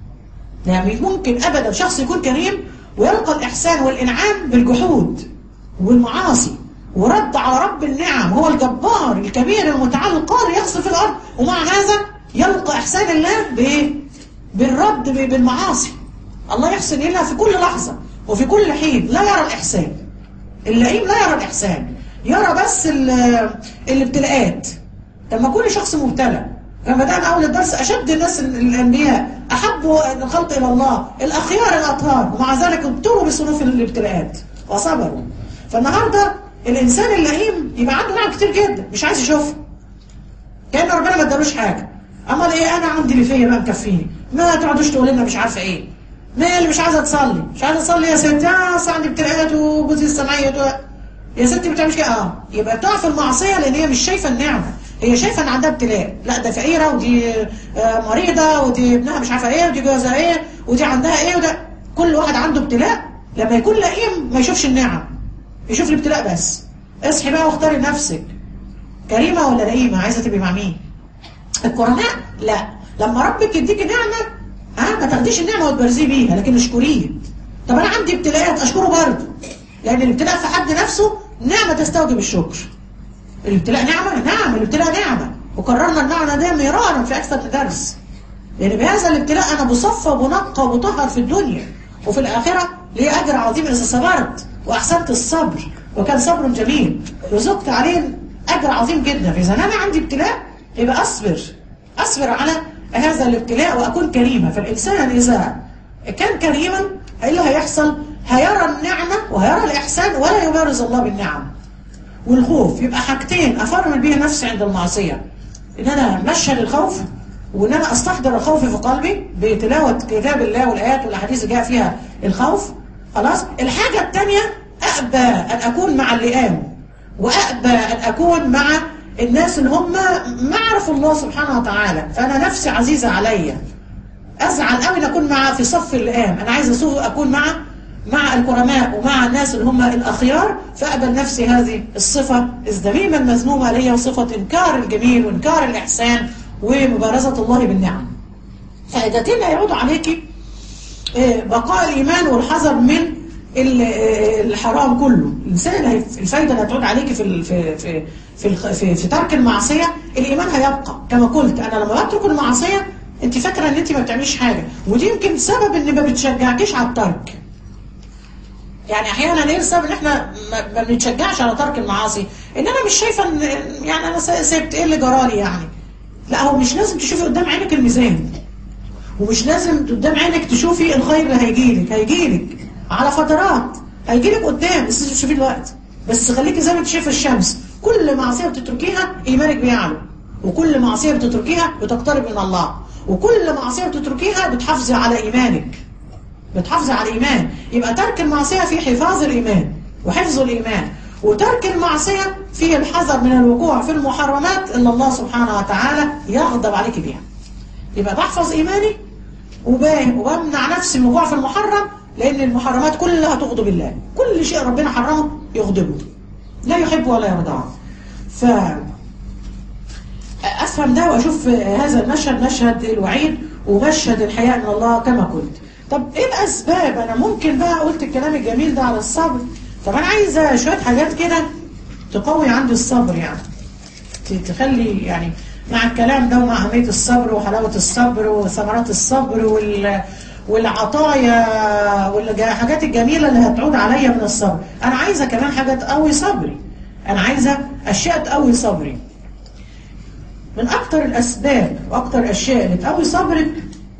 يعني ممكن أبدا شخص يكون كريم ويلقى الإحسان والإنعام بالجحود والمعاصي ورد على رب النعم هو الجبار الكبير المتعال القادر يخسر في الأرض ومع هذا يلقى إحسان الله بإيه؟ بالرد بالمعاصي الله يحسن لنا في كل لحظة وفي كل حين لا يرى الإحسان اللئيم لا يرى الإحسان يرى بس الابتلاءات لما كل شخص مبتلى كما بدأنا أول الدرس أشد الناس الأنبياء أحبوا الخلق إلى الله الأخيار الأطهار ومع ذلك ابتلوا بصنوف الابتلاءات وصبروا فالنهاردة الإنسان اللئيم يبقى عنده نعم كتير جدا مش عايز يشوفها كأن ربنا ما ادالوش حاجة أمال إيه أنا عندي اللي فيا بقى مكفيني ما تقعدوش تقول لنا مش عارفة إيه ما اللي مش عايزه تصلي مش عايزه تصلي يا ستي اه اصل عندي ابتلاءات وجوزي السمعيه يا ستي ما بتعملش كده اه يبقى بتقع في المعصيه لان هي مش شايفه النعمه هي شايفه ان عندها ابتلاء لا ده فقيره ودي آه مريضه ودي ابنها مش عارفه ايه ودي جوزها ايه ودي عندها ايه وده كل واحد عنده ابتلاء لما يكون لئيم ما يشوفش النعم يشوف الابتلاء بس اصحي بقى واختاري نفسك كريمه ولا لئيمه عايزه تبقي مع مين الكرماء لا لما ربك يديكي نعمه ها ما تاخديش النعمه وتبرزيه بيها لكن اشكريه طب انا عندي ابتلاءات اشكره برضه لان الابتلاء في حد نفسه نعمه تستوجب الشكر الابتلاء نعمه نعم الابتلاء نعمه وكررنا المعنى ده مرارا في اكثر من درس لان بهذا الابتلاء انا بصفى وبنقى وبطهر في الدنيا وفي الاخره لي اجر عظيم اذا صبرت واحسنت الصبر وكان صبر جميل رزقت عليه اجر عظيم جدا فاذا انا عندي ابتلاء يبقى اصبر اصبر على هذا الابتلاء وأكون كريمة فالإنسان إذا كان كريما ايه اللي هيحصل هيرى النعمة وهيرى الإحسان ولا يبارز الله بالنعم والخوف يبقى حاجتين أفرمل بيها نفسي عند المعصية إن أنا مشهد الخوف وإن أنا أستحضر الخوف في قلبي بتلاوة كتاب الله والآيات والأحاديث اللي جاء فيها الخوف خلاص الحاجة الثانية أأبى أن أكون مع اللئام وأأبى أن أكون مع الناس اللي هم ما عرفوا الله سبحانه وتعالى فأنا نفسي عزيزة عليا أزعل قوي أن أكون مع في صف اللئام أنا عايز أسوق أكون مع مع الكرماء ومع الناس اللي هم الأخيار فأقبل نفسي هذه الصفة الذميمة المذمومة ليا وصفة إنكار الجميل وإنكار الإحسان ومبارزة الله بالنعم فائدتين يعود عليك بقاء الإيمان والحذر من الحرام كله الإنسان الفايدة اللي هتعود عليك في في في في, في, في ترك المعصية الإيمان هيبقى كما قلت أنا لما بترك المعصية انت فاكره ان انت ما بتعمليش حاجه ودي يمكن سبب ان ما بتشجعكيش على الترك يعني احيانا ايه السبب ان احنا ما, ما بنتشجعش على ترك المعاصي ان انا مش شايفه ان يعني انا سبت ايه اللي جرالي يعني لا هو مش لازم تشوفي قدام عينك الميزان ومش لازم قدام عينك تشوفي الخير اللي هيجيلك هيجيلك على فترات هيجيلك قدام بس مش تشوفيه دلوقتي بس خليكي زي ما انت شايفه الشمس كل معصيه بتتركيها ايمانك بيعلو وكل معصيه بتتركيها بتقترب من الله وكل معصيه بتتركيها بتحافظي على ايمانك بتحافظي على الايمان يبقى ترك المعصيه في حفاظ الايمان وحفظ الايمان وترك المعصيه في الحذر من الوقوع في المحرمات اللي الله سبحانه وتعالى يغضب عليك بيها يبقى بحفظ ايماني وبمنع نفسي من الوقوع في المحرم لان المحرمات كلها تغضب الله كل شيء ربنا حرمه يغضبه لا يحب ولا يرضاه ف افهم ده واشوف هذا المشهد مشهد الوعيد ومشهد الحياء من الله كما قلت طب ايه الاسباب انا ممكن بقى قلت الكلام الجميل ده على الصبر طب انا عايزه شويه حاجات كده تقوي عندي الصبر يعني تخلي يعني مع الكلام ده ومع أهمية الصبر وحلاوة الصبر وثمرات الصبر وال والعطايا والحاجات الجميلة اللي هتعود عليا من الصبر أنا عايزة كمان حاجة تقوي صبري أنا عايزة أشياء تقوي صبري من أكتر الأسباب وأكتر الأشياء اللي تقوي صبرك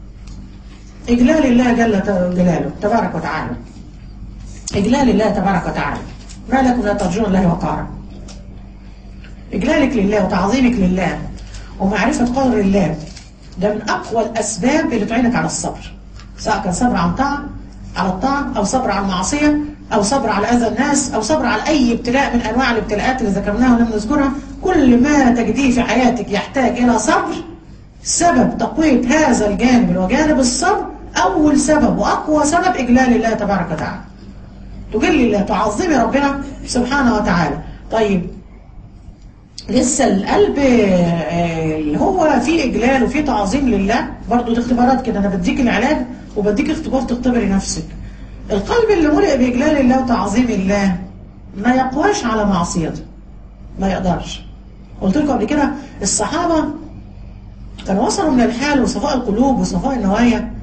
إجلال الله جل جلاله تبارك وتعالى إجلال الله تبارك وتعالى ما لكم لا ترجون الله وقارا إجلالك لله وتعظيمك لله ومعرفة قدر الله ده من أقوى الأسباب اللي تعينك على الصبر سواء كان صبر عن طاعة على الطاعة أو صبر على المعصية أو صبر على أذى الناس أو صبر على أي ابتلاء من أنواع الابتلاءات اللي ذكرناها ولم نذكرها كل ما تجديه في حياتك يحتاج إلى صبر سبب تقوية هذا الجانب وجانب الصبر أول سبب وأقوى سبب إجلال الله تبارك وتعالى تجل الله تعظمي ربنا سبحانه وتعالى طيب لسه القلب اللي هو فيه إجلال وفيه تعظيم لله برضو دي اختبارات كده أنا بديك العلاج وبديك اختبار تختبري نفسك القلب اللي ملئ بإجلال الله وتعظيم الله ما يقواش على معصيته ما يقدرش قلت لكم قبل كده الصحابة كانوا وصلوا من الحال وصفاء القلوب وصفاء النوايا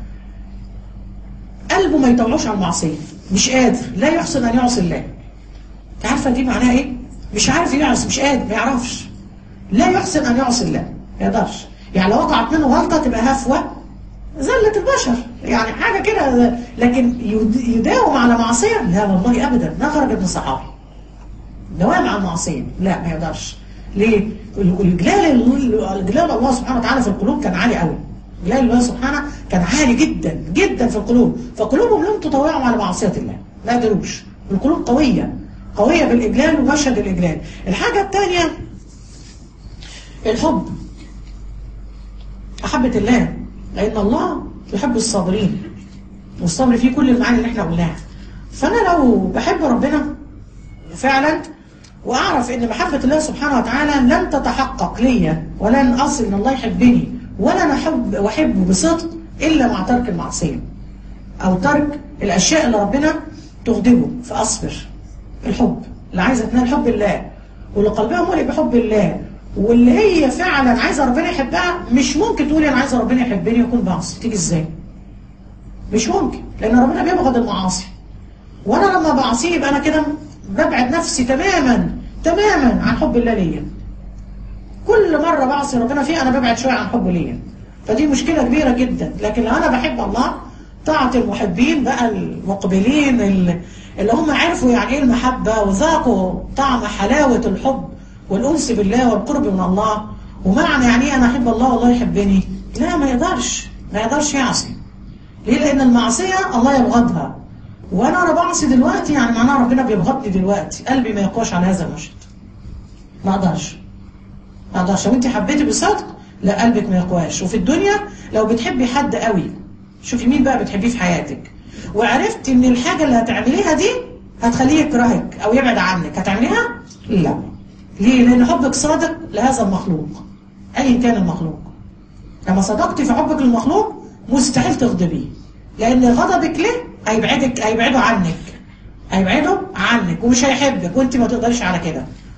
قلبه ما يطلعوش على المعصية مش قادر لا يحسن أن يعصي الله عارفة دي معناها إيه؟ مش عارف يعصي مش قادر ما يعرفش لا يحسن أن يعصي الله ما يقدرش يعني لو وقعت منه غلطة تبقى هفوة زلة البشر يعني حاجة كده لكن يداوم على معصية لا والله أبدا ما خرج ابن الصحابي دوام على المعصية لا ما يقدرش ليه؟ الجلال الجلال الله سبحانه وتعالى في القلوب كان عالي قوي جلال الله سبحانه كان عالي جدا جدا في القلوب فقلوبهم لم تطوعهم على معصية الله لا قدروش القلوب قوية قوية بالإجلال ومشهد الإجلال الحاجة الثانية الحب أحبة الله لأن الله يحب الصابرين والصبر فيه كل المعاني اللي احنا قلناها فأنا لو بحب ربنا فعلا وأعرف أن محبة الله سبحانه وتعالى لن تتحقق ليا ولن أصل أن الله يحبني ولا أحب وأحبه بصدق إلا مع ترك المعصية أو ترك الأشياء اللي ربنا تغضبه فأصبر الحب اللي عايزة تنال حب الله واللي قلبها ملئ بحب الله واللي هي فعلا عايزة ربنا يحبها مش ممكن تقولي أنا عايزة ربنا يحبني ويكون بعصي تيجي إزاي مش ممكن لأن ربنا بيبغض المعاصي وأنا لما بعصيه يبقى أنا كده ببعد نفسي تماما تماما عن حب الله ليا كل مرة بعصي ربنا فيه أنا ببعد شوية عن حبه ليا فدي مشكلة كبيرة جدا لكن لو أنا بحب الله طاعة المحبين بقى المقبلين اللي هم عرفوا يعني ايه المحبة وذاقوا طعم حلاوة الحب والأنس بالله والقرب من الله ومعنى يعني ايه أنا أحب الله والله يحبني لا ما يقدرش ما يقدرش يعصي ليه لأن المعصية الله يبغضها وأنا أنا بعصي دلوقتي يعني معناها ربنا بيبغضني دلوقتي قلبي ما يقواش على هذا المشهد ما أقدرش ما أقدرش لو أنت حبيتي بصدق لا قلبك ما يقواش وفي الدنيا لو بتحبي حد قوي شوفي مين بقى بتحبيه في حياتك وعرفت ان الحاجة اللي هتعمليها دي هتخليه يكرهك او يبعد عنك هتعمليها لا ليه لان حبك صادق لهذا المخلوق اي كان المخلوق لما صدقتي في حبك للمخلوق مستحيل تغضبيه لان غضبك ليه هيبعدك هيبعده عنك هيبعده عنك ومش هيحبك وانت ما تقدرش على كده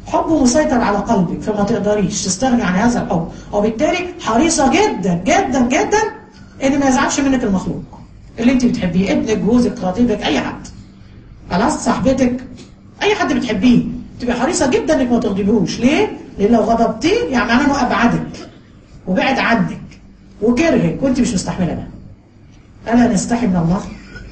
حبه مسيطر على قلبك فما تقدريش تستغني عن هذا الحب وبالتالي حريصة جدا جدا جدا ان ما يزعلش منك المخلوق اللي انت بتحبيه ابنك جوزك خطيبك اي حد خلاص صاحبتك اي حد بتحبيه تبقى حريصة جدا انك ما تغضبيهوش ليه؟ لان لو غضبتيه يعني معناه انه ابعدك وبعد عنك وكرهك وانت مش مستحملة ده ألا نستحي من الله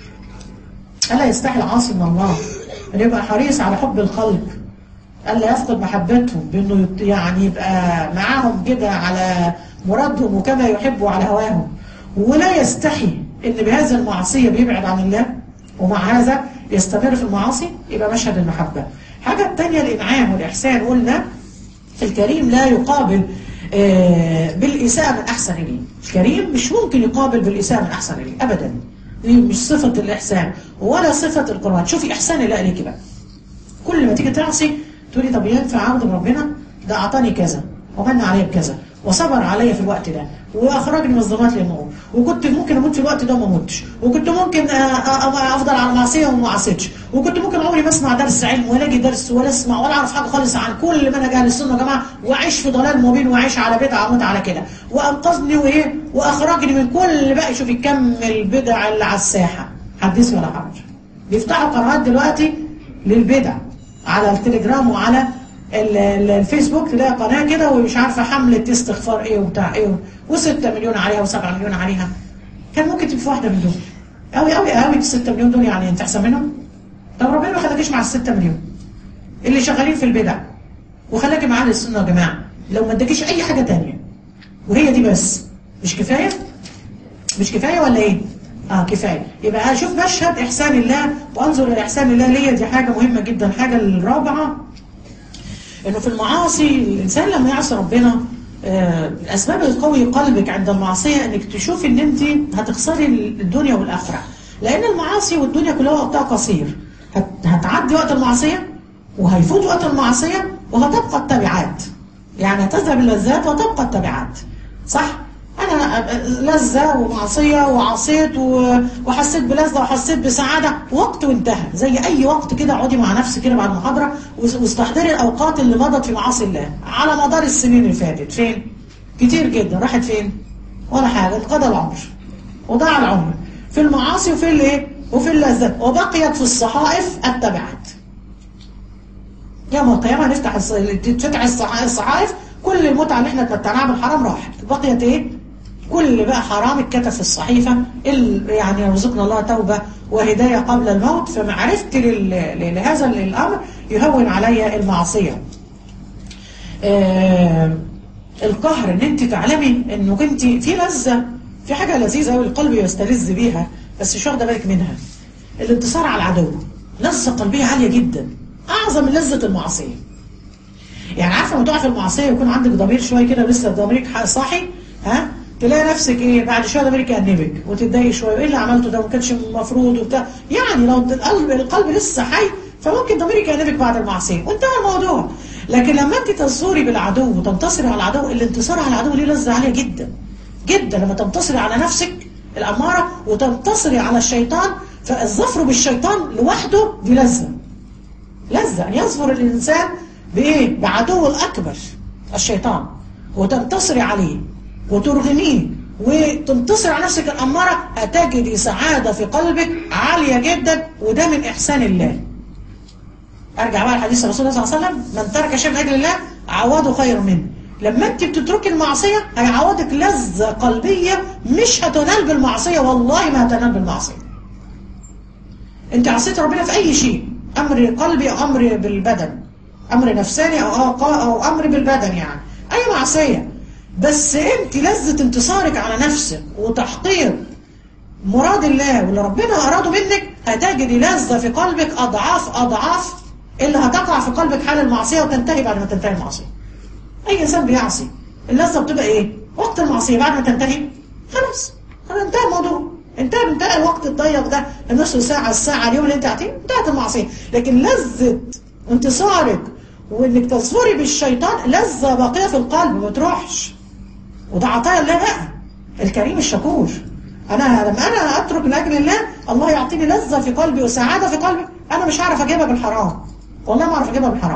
ألا يستحي العاصي من الله أن يبقى حريص على حب الخلق ألا يفقد محبتهم بأنه يعني يبقى معاهم كده على مرادهم وكما يحبوا على هواهم ولا يستحي أن بهذا المعصية بيبعد عن الله ومع هذا يستمر في المعاصي يبقى مشهد المحبة حاجة التانية الإنعام والإحسان قلنا الكريم لا يقابل آه بالإساءة من أحسن إليه الكريم مش ممكن يقابل بالإساءة من أحسن إليه أبدا دي مش صفة الإحسان ولا صفة القرآن شوفي إحسان الله إليك بقى كل ما تيجي تعصي تقولي طب ينفع أغضب ربنا ده أعطاني كذا ومن عليا بكذا وصبر عليا في الوقت ده واخرجني من الظلمات للنور وكنت ممكن اموت في الوقت ده وما اموتش وكنت ممكن افضل على المعصيه وما عصيتش وكنت ممكن عمري ما اسمع درس علم ولا اجي درس ولا اسمع ولا اعرف حاجه خالص عن كل منهج اهل السنه يا جماعه واعيش في ضلال مبين واعيش على بدعه اموت على كده وانقذني وايه واخرجني من كل بقى شوفي كم البدع اللي على الساحه حدث ولا حرج بيفتحوا قنوات دلوقتي للبدع على التليجرام وعلى الفيسبوك تلاقي قناة كده ومش عارفة حملة استغفار ايه وبتاع ايه و6 مليون عليها و7 مليون عليها كان ممكن تبقى في واحدة من دول قوي قوي قوي ال 6 مليون دول يعني انت احسن منهم طب ربنا ما خلاكيش مع ال 6 مليون اللي شغالين في البدع وخلاكي مع اهل السنة يا جماعة لو ما اداكيش اي حاجة تانية وهي دي بس مش كفاية مش كفاية ولا ايه اه كفاية يبقى اشوف مشهد احسان الله وانظر الى احسان الله ليا دي حاجة مهمة جدا الحاجة الرابعة انه في المعاصي الانسان لما يعصي ربنا آه الاسباب اللي تقوي قلبك عند المعصيه انك تشوفي ان انت هتخسري الدنيا والاخره لان المعاصي والدنيا كلها وقتها قصير هت هتعدي وقت المعصيه وهيفوت وقت المعصيه وهتبقى التبعات يعني هتذهب اللذات وتبقى التبعات صح انا لذة ومعصية وعصيت وحسيت بلذة وحسيت بسعادة وقت وانتهى زي اي وقت كده اقعدي مع نفسك كده بعد المحاضرة واستحضري الاوقات اللي مضت في معاصي الله على مدار السنين اللي فاتت فين كتير جدا راحت فين ولا حاجة انقضى العمر وضاع العمر في المعاصي وفي الايه وفي اللذات وبقيت في الصحائف التبعات يوم القيامة نفتح تفتح الصحائف كل المتعة اللي احنا اتمتعناها بالحرام راحت بقيت ايه كل بقى حرام اتكتب في الصحيفة يعني يرزقنا الله توبة وهداية قبل الموت فمعرفتي لهذا الأمر يهون علي المعصية آه القهر ان انت تعلمي انه انت في لذة في حاجة لذيذة قوي القلب يستلذ بيها بس مش واخده بالك منها الانتصار على العدو لذة قلبية عالية جدا اعظم من لذة المعصية يعني عارفه لما تقع في المعصيه ويكون عندك ضمير شويه كده ولسه ضميرك صاحي ها تلاقي نفسك ايه بعد شويه ضميرك يأنبك وتتضايق شويه وايه اللي عملته ده ما كانش المفروض وبتاع يعني لو القلب القلب لسه حي فممكن ضميرك يأنبك بعد المعصيه وانتهى الموضوع لكن لما انت تنصري بالعدو وتنتصري على العدو الانتصار على العدو ليه لذه عاليه جدا جدا لما تنتصري على نفسك الاماره وتنتصري على الشيطان فالظفر بالشيطان لوحده دي لذه لذه ان يظفر الانسان بإيه؟ بعدو الأكبر الشيطان وتنتصري عليه وترغميه وتنتصر على نفسك الأمارة هتجدي سعادة في قلبك عالية جدا وده من إحسان الله أرجع بقى لحديث الرسول صلى الله عليه وسلم من ترك شيء من أجل الله عوضه خير منه لما انت بتتركي المعصية هيعوضك لذة قلبية مش هتنال بالمعصية والله ما هتنال بالمعصية انت عصيت ربنا في أي شيء أمر قلبي أو أمر بالبدن امر نفساني او او امر بالبدن يعني اي معصيه بس انت لذة انتصارك على نفسك وتحقيق مراد الله واللي ربنا اراده منك هتجدي لذة في قلبك اضعاف اضعاف اللي هتقع في قلبك حال المعصيه وتنتهي بعد ما تنتهي المعصيه اي انسان بيعصي اللذة بتبقى ايه وقت المعصيه بعد ما تنتهي خلاص انتهى الموضوع انتهى انتهى الوقت الضيق ده النص ساعه الساعه اليوم اللي انت قاعدين انتهت المعصيه لكن لذة انتصارك وانك تصفري بالشيطان لذة باقية في القلب ما تروحش وده عطايا الله بقى الكريم الشكور انا لما انا اترك لاجل الله الله يعطيني لذة في قلبي وسعادة في قلبي انا مش هعرف اجيبها بالحرام والله ما اعرف اجيبها بالحرام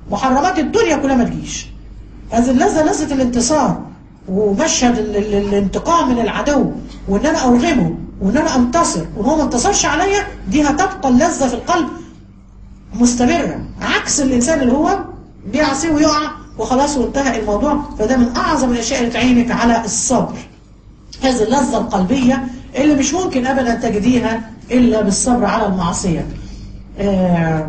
محرمات الدنيا كلها ما تجيش هذه اللذة لذة الانتصار ومشهد ال ال الانتقام من العدو وان انا ارغمه وان انا انتصر وهو ما انتصرش عليا دي هتبقى اللذة في القلب مستمرة عكس الانسان اللي هو بيعصي ويقع وخلاص وانتهى الموضوع فده من اعظم الاشياء اللي تعينك على الصبر هذه اللذة القلبية اللي مش ممكن ابدا تجديها الا بالصبر على المعصية آه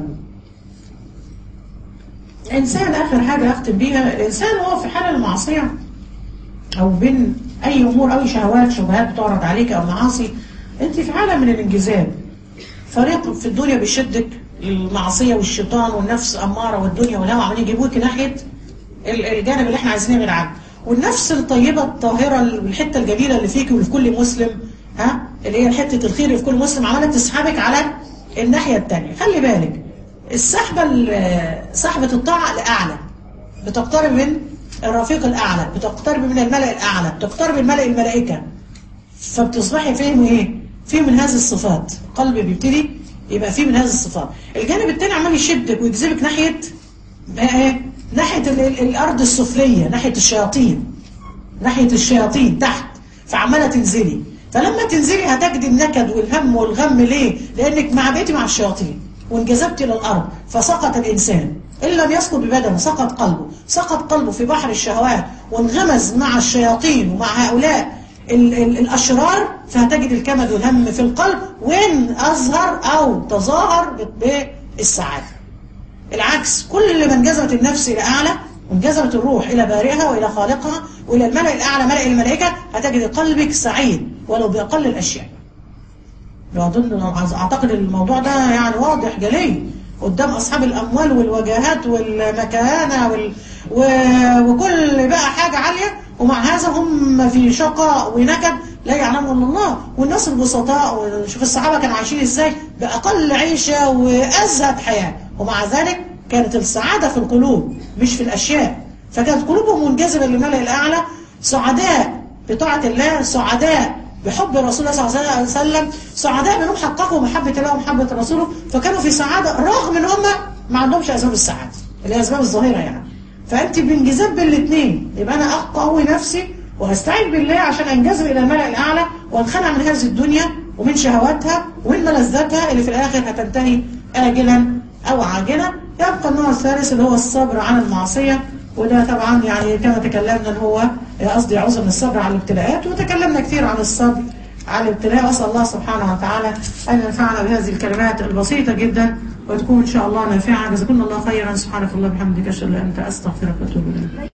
الإنسان آخر حاجة أختم بيها الإنسان وهو في حال المعصية أو بين أي أمور أو شهوات شبهات بتعرض عليك أو معاصي أنت في حالة من الانجذاب فريق في الدنيا بيشدك المعصية والشيطان والنفس أمارة والدنيا والهوى عمالين يجيبوك ناحية الجانب اللي احنا عايزين نبعد عنه والنفس الطيبة الطاهرة والحتة الجميلة اللي فيك وفي كل مسلم ها اللي هي حتة الخير اللي في كل مسلم عمالة تسحبك على الناحية التانية خلي بالك السحبة سحبة الطاعة الأعلى بتقترب من الرفيق الأعلى بتقترب من الملأ الأعلى بتقترب من ملأ الملائكة فبتصبحي فيه ايه فيه من هذه الصفات قلبي بيبتدي يبقى فيه من هذه الصفات الجانب التاني عمال يشدك ويجذبك ناحية ايه ناحية ال ال الأرض السفلية ناحية الشياطين ناحية الشياطين تحت فعمالة تنزلي فلما تنزلي هتجدي النكد والهم والغم ليه لأنك مع بقيتي مع الشياطين وانجذبت إلى الأرض فسقط الإنسان إن لم يسقط ببدنه سقط قلبه سقط قلبه في بحر الشهوات وانغمز مع الشياطين ومع هؤلاء ال ال الأشرار فهتجد الكمد والهم في القلب وإن أظهر أو تظاهر بالسعادة العكس كل اللي ما انجذبت النفس إلى أعلى وانجذبت الروح إلى بارئها وإلى خالقها وإلى الملأ الأعلى ملأ الملائكة هتجد قلبك سعيد ولو بأقل الأشياء أظن أعتقد الموضوع ده يعني واضح جلي قدام أصحاب الأموال والوجاهات والمكانة وال... و... وكل بقى حاجة عالية ومع هذا هم في شقاء ونكد لا يعلمه الا الله والناس البسطاء وشوف الصحابة كانوا عايشين ازاي بأقل عيشة وأزهد حياة ومع ذلك كانت السعادة في القلوب مش في الأشياء فكانت قلوبهم منجذبة للملأ الأعلى سعداء بطاعة الله سعداء بحب رسول الله صلى الله عليه وسلم سعداء منهم حققوا محبة الله ومحبة رسوله فكانوا في سعادة رغم ان هم ما عندهمش أسباب السعادة اللي هي أسباب الظاهرة يعني فأنت بانجذاب بالاثنين يبقى أنا أقوي نفسي وأستعين بالله عشان أنجذب إلى الملأ الأعلى وأنخلع من هذه الدنيا ومن شهواتها ومن ملذاتها اللي في الآخر هتنتهي آجلا أو عاجلا يبقى النوع الثالث اللي هو الصبر عن المعصية وده طبعا يعني كما تكلمنا ان هو قصدي عذر من الصبر على الابتلاءات وتكلمنا كثير عن الصبر على الابتلاء واسال الله سبحانه وتعالى ان ينفعنا بهذه الكلمات البسيطه جدا وتكون ان شاء الله نافعه جزاكم الله خيرا سبحانك الله وبحمدك اشهد ان لا اله الا انت استغفرك واتوب اليك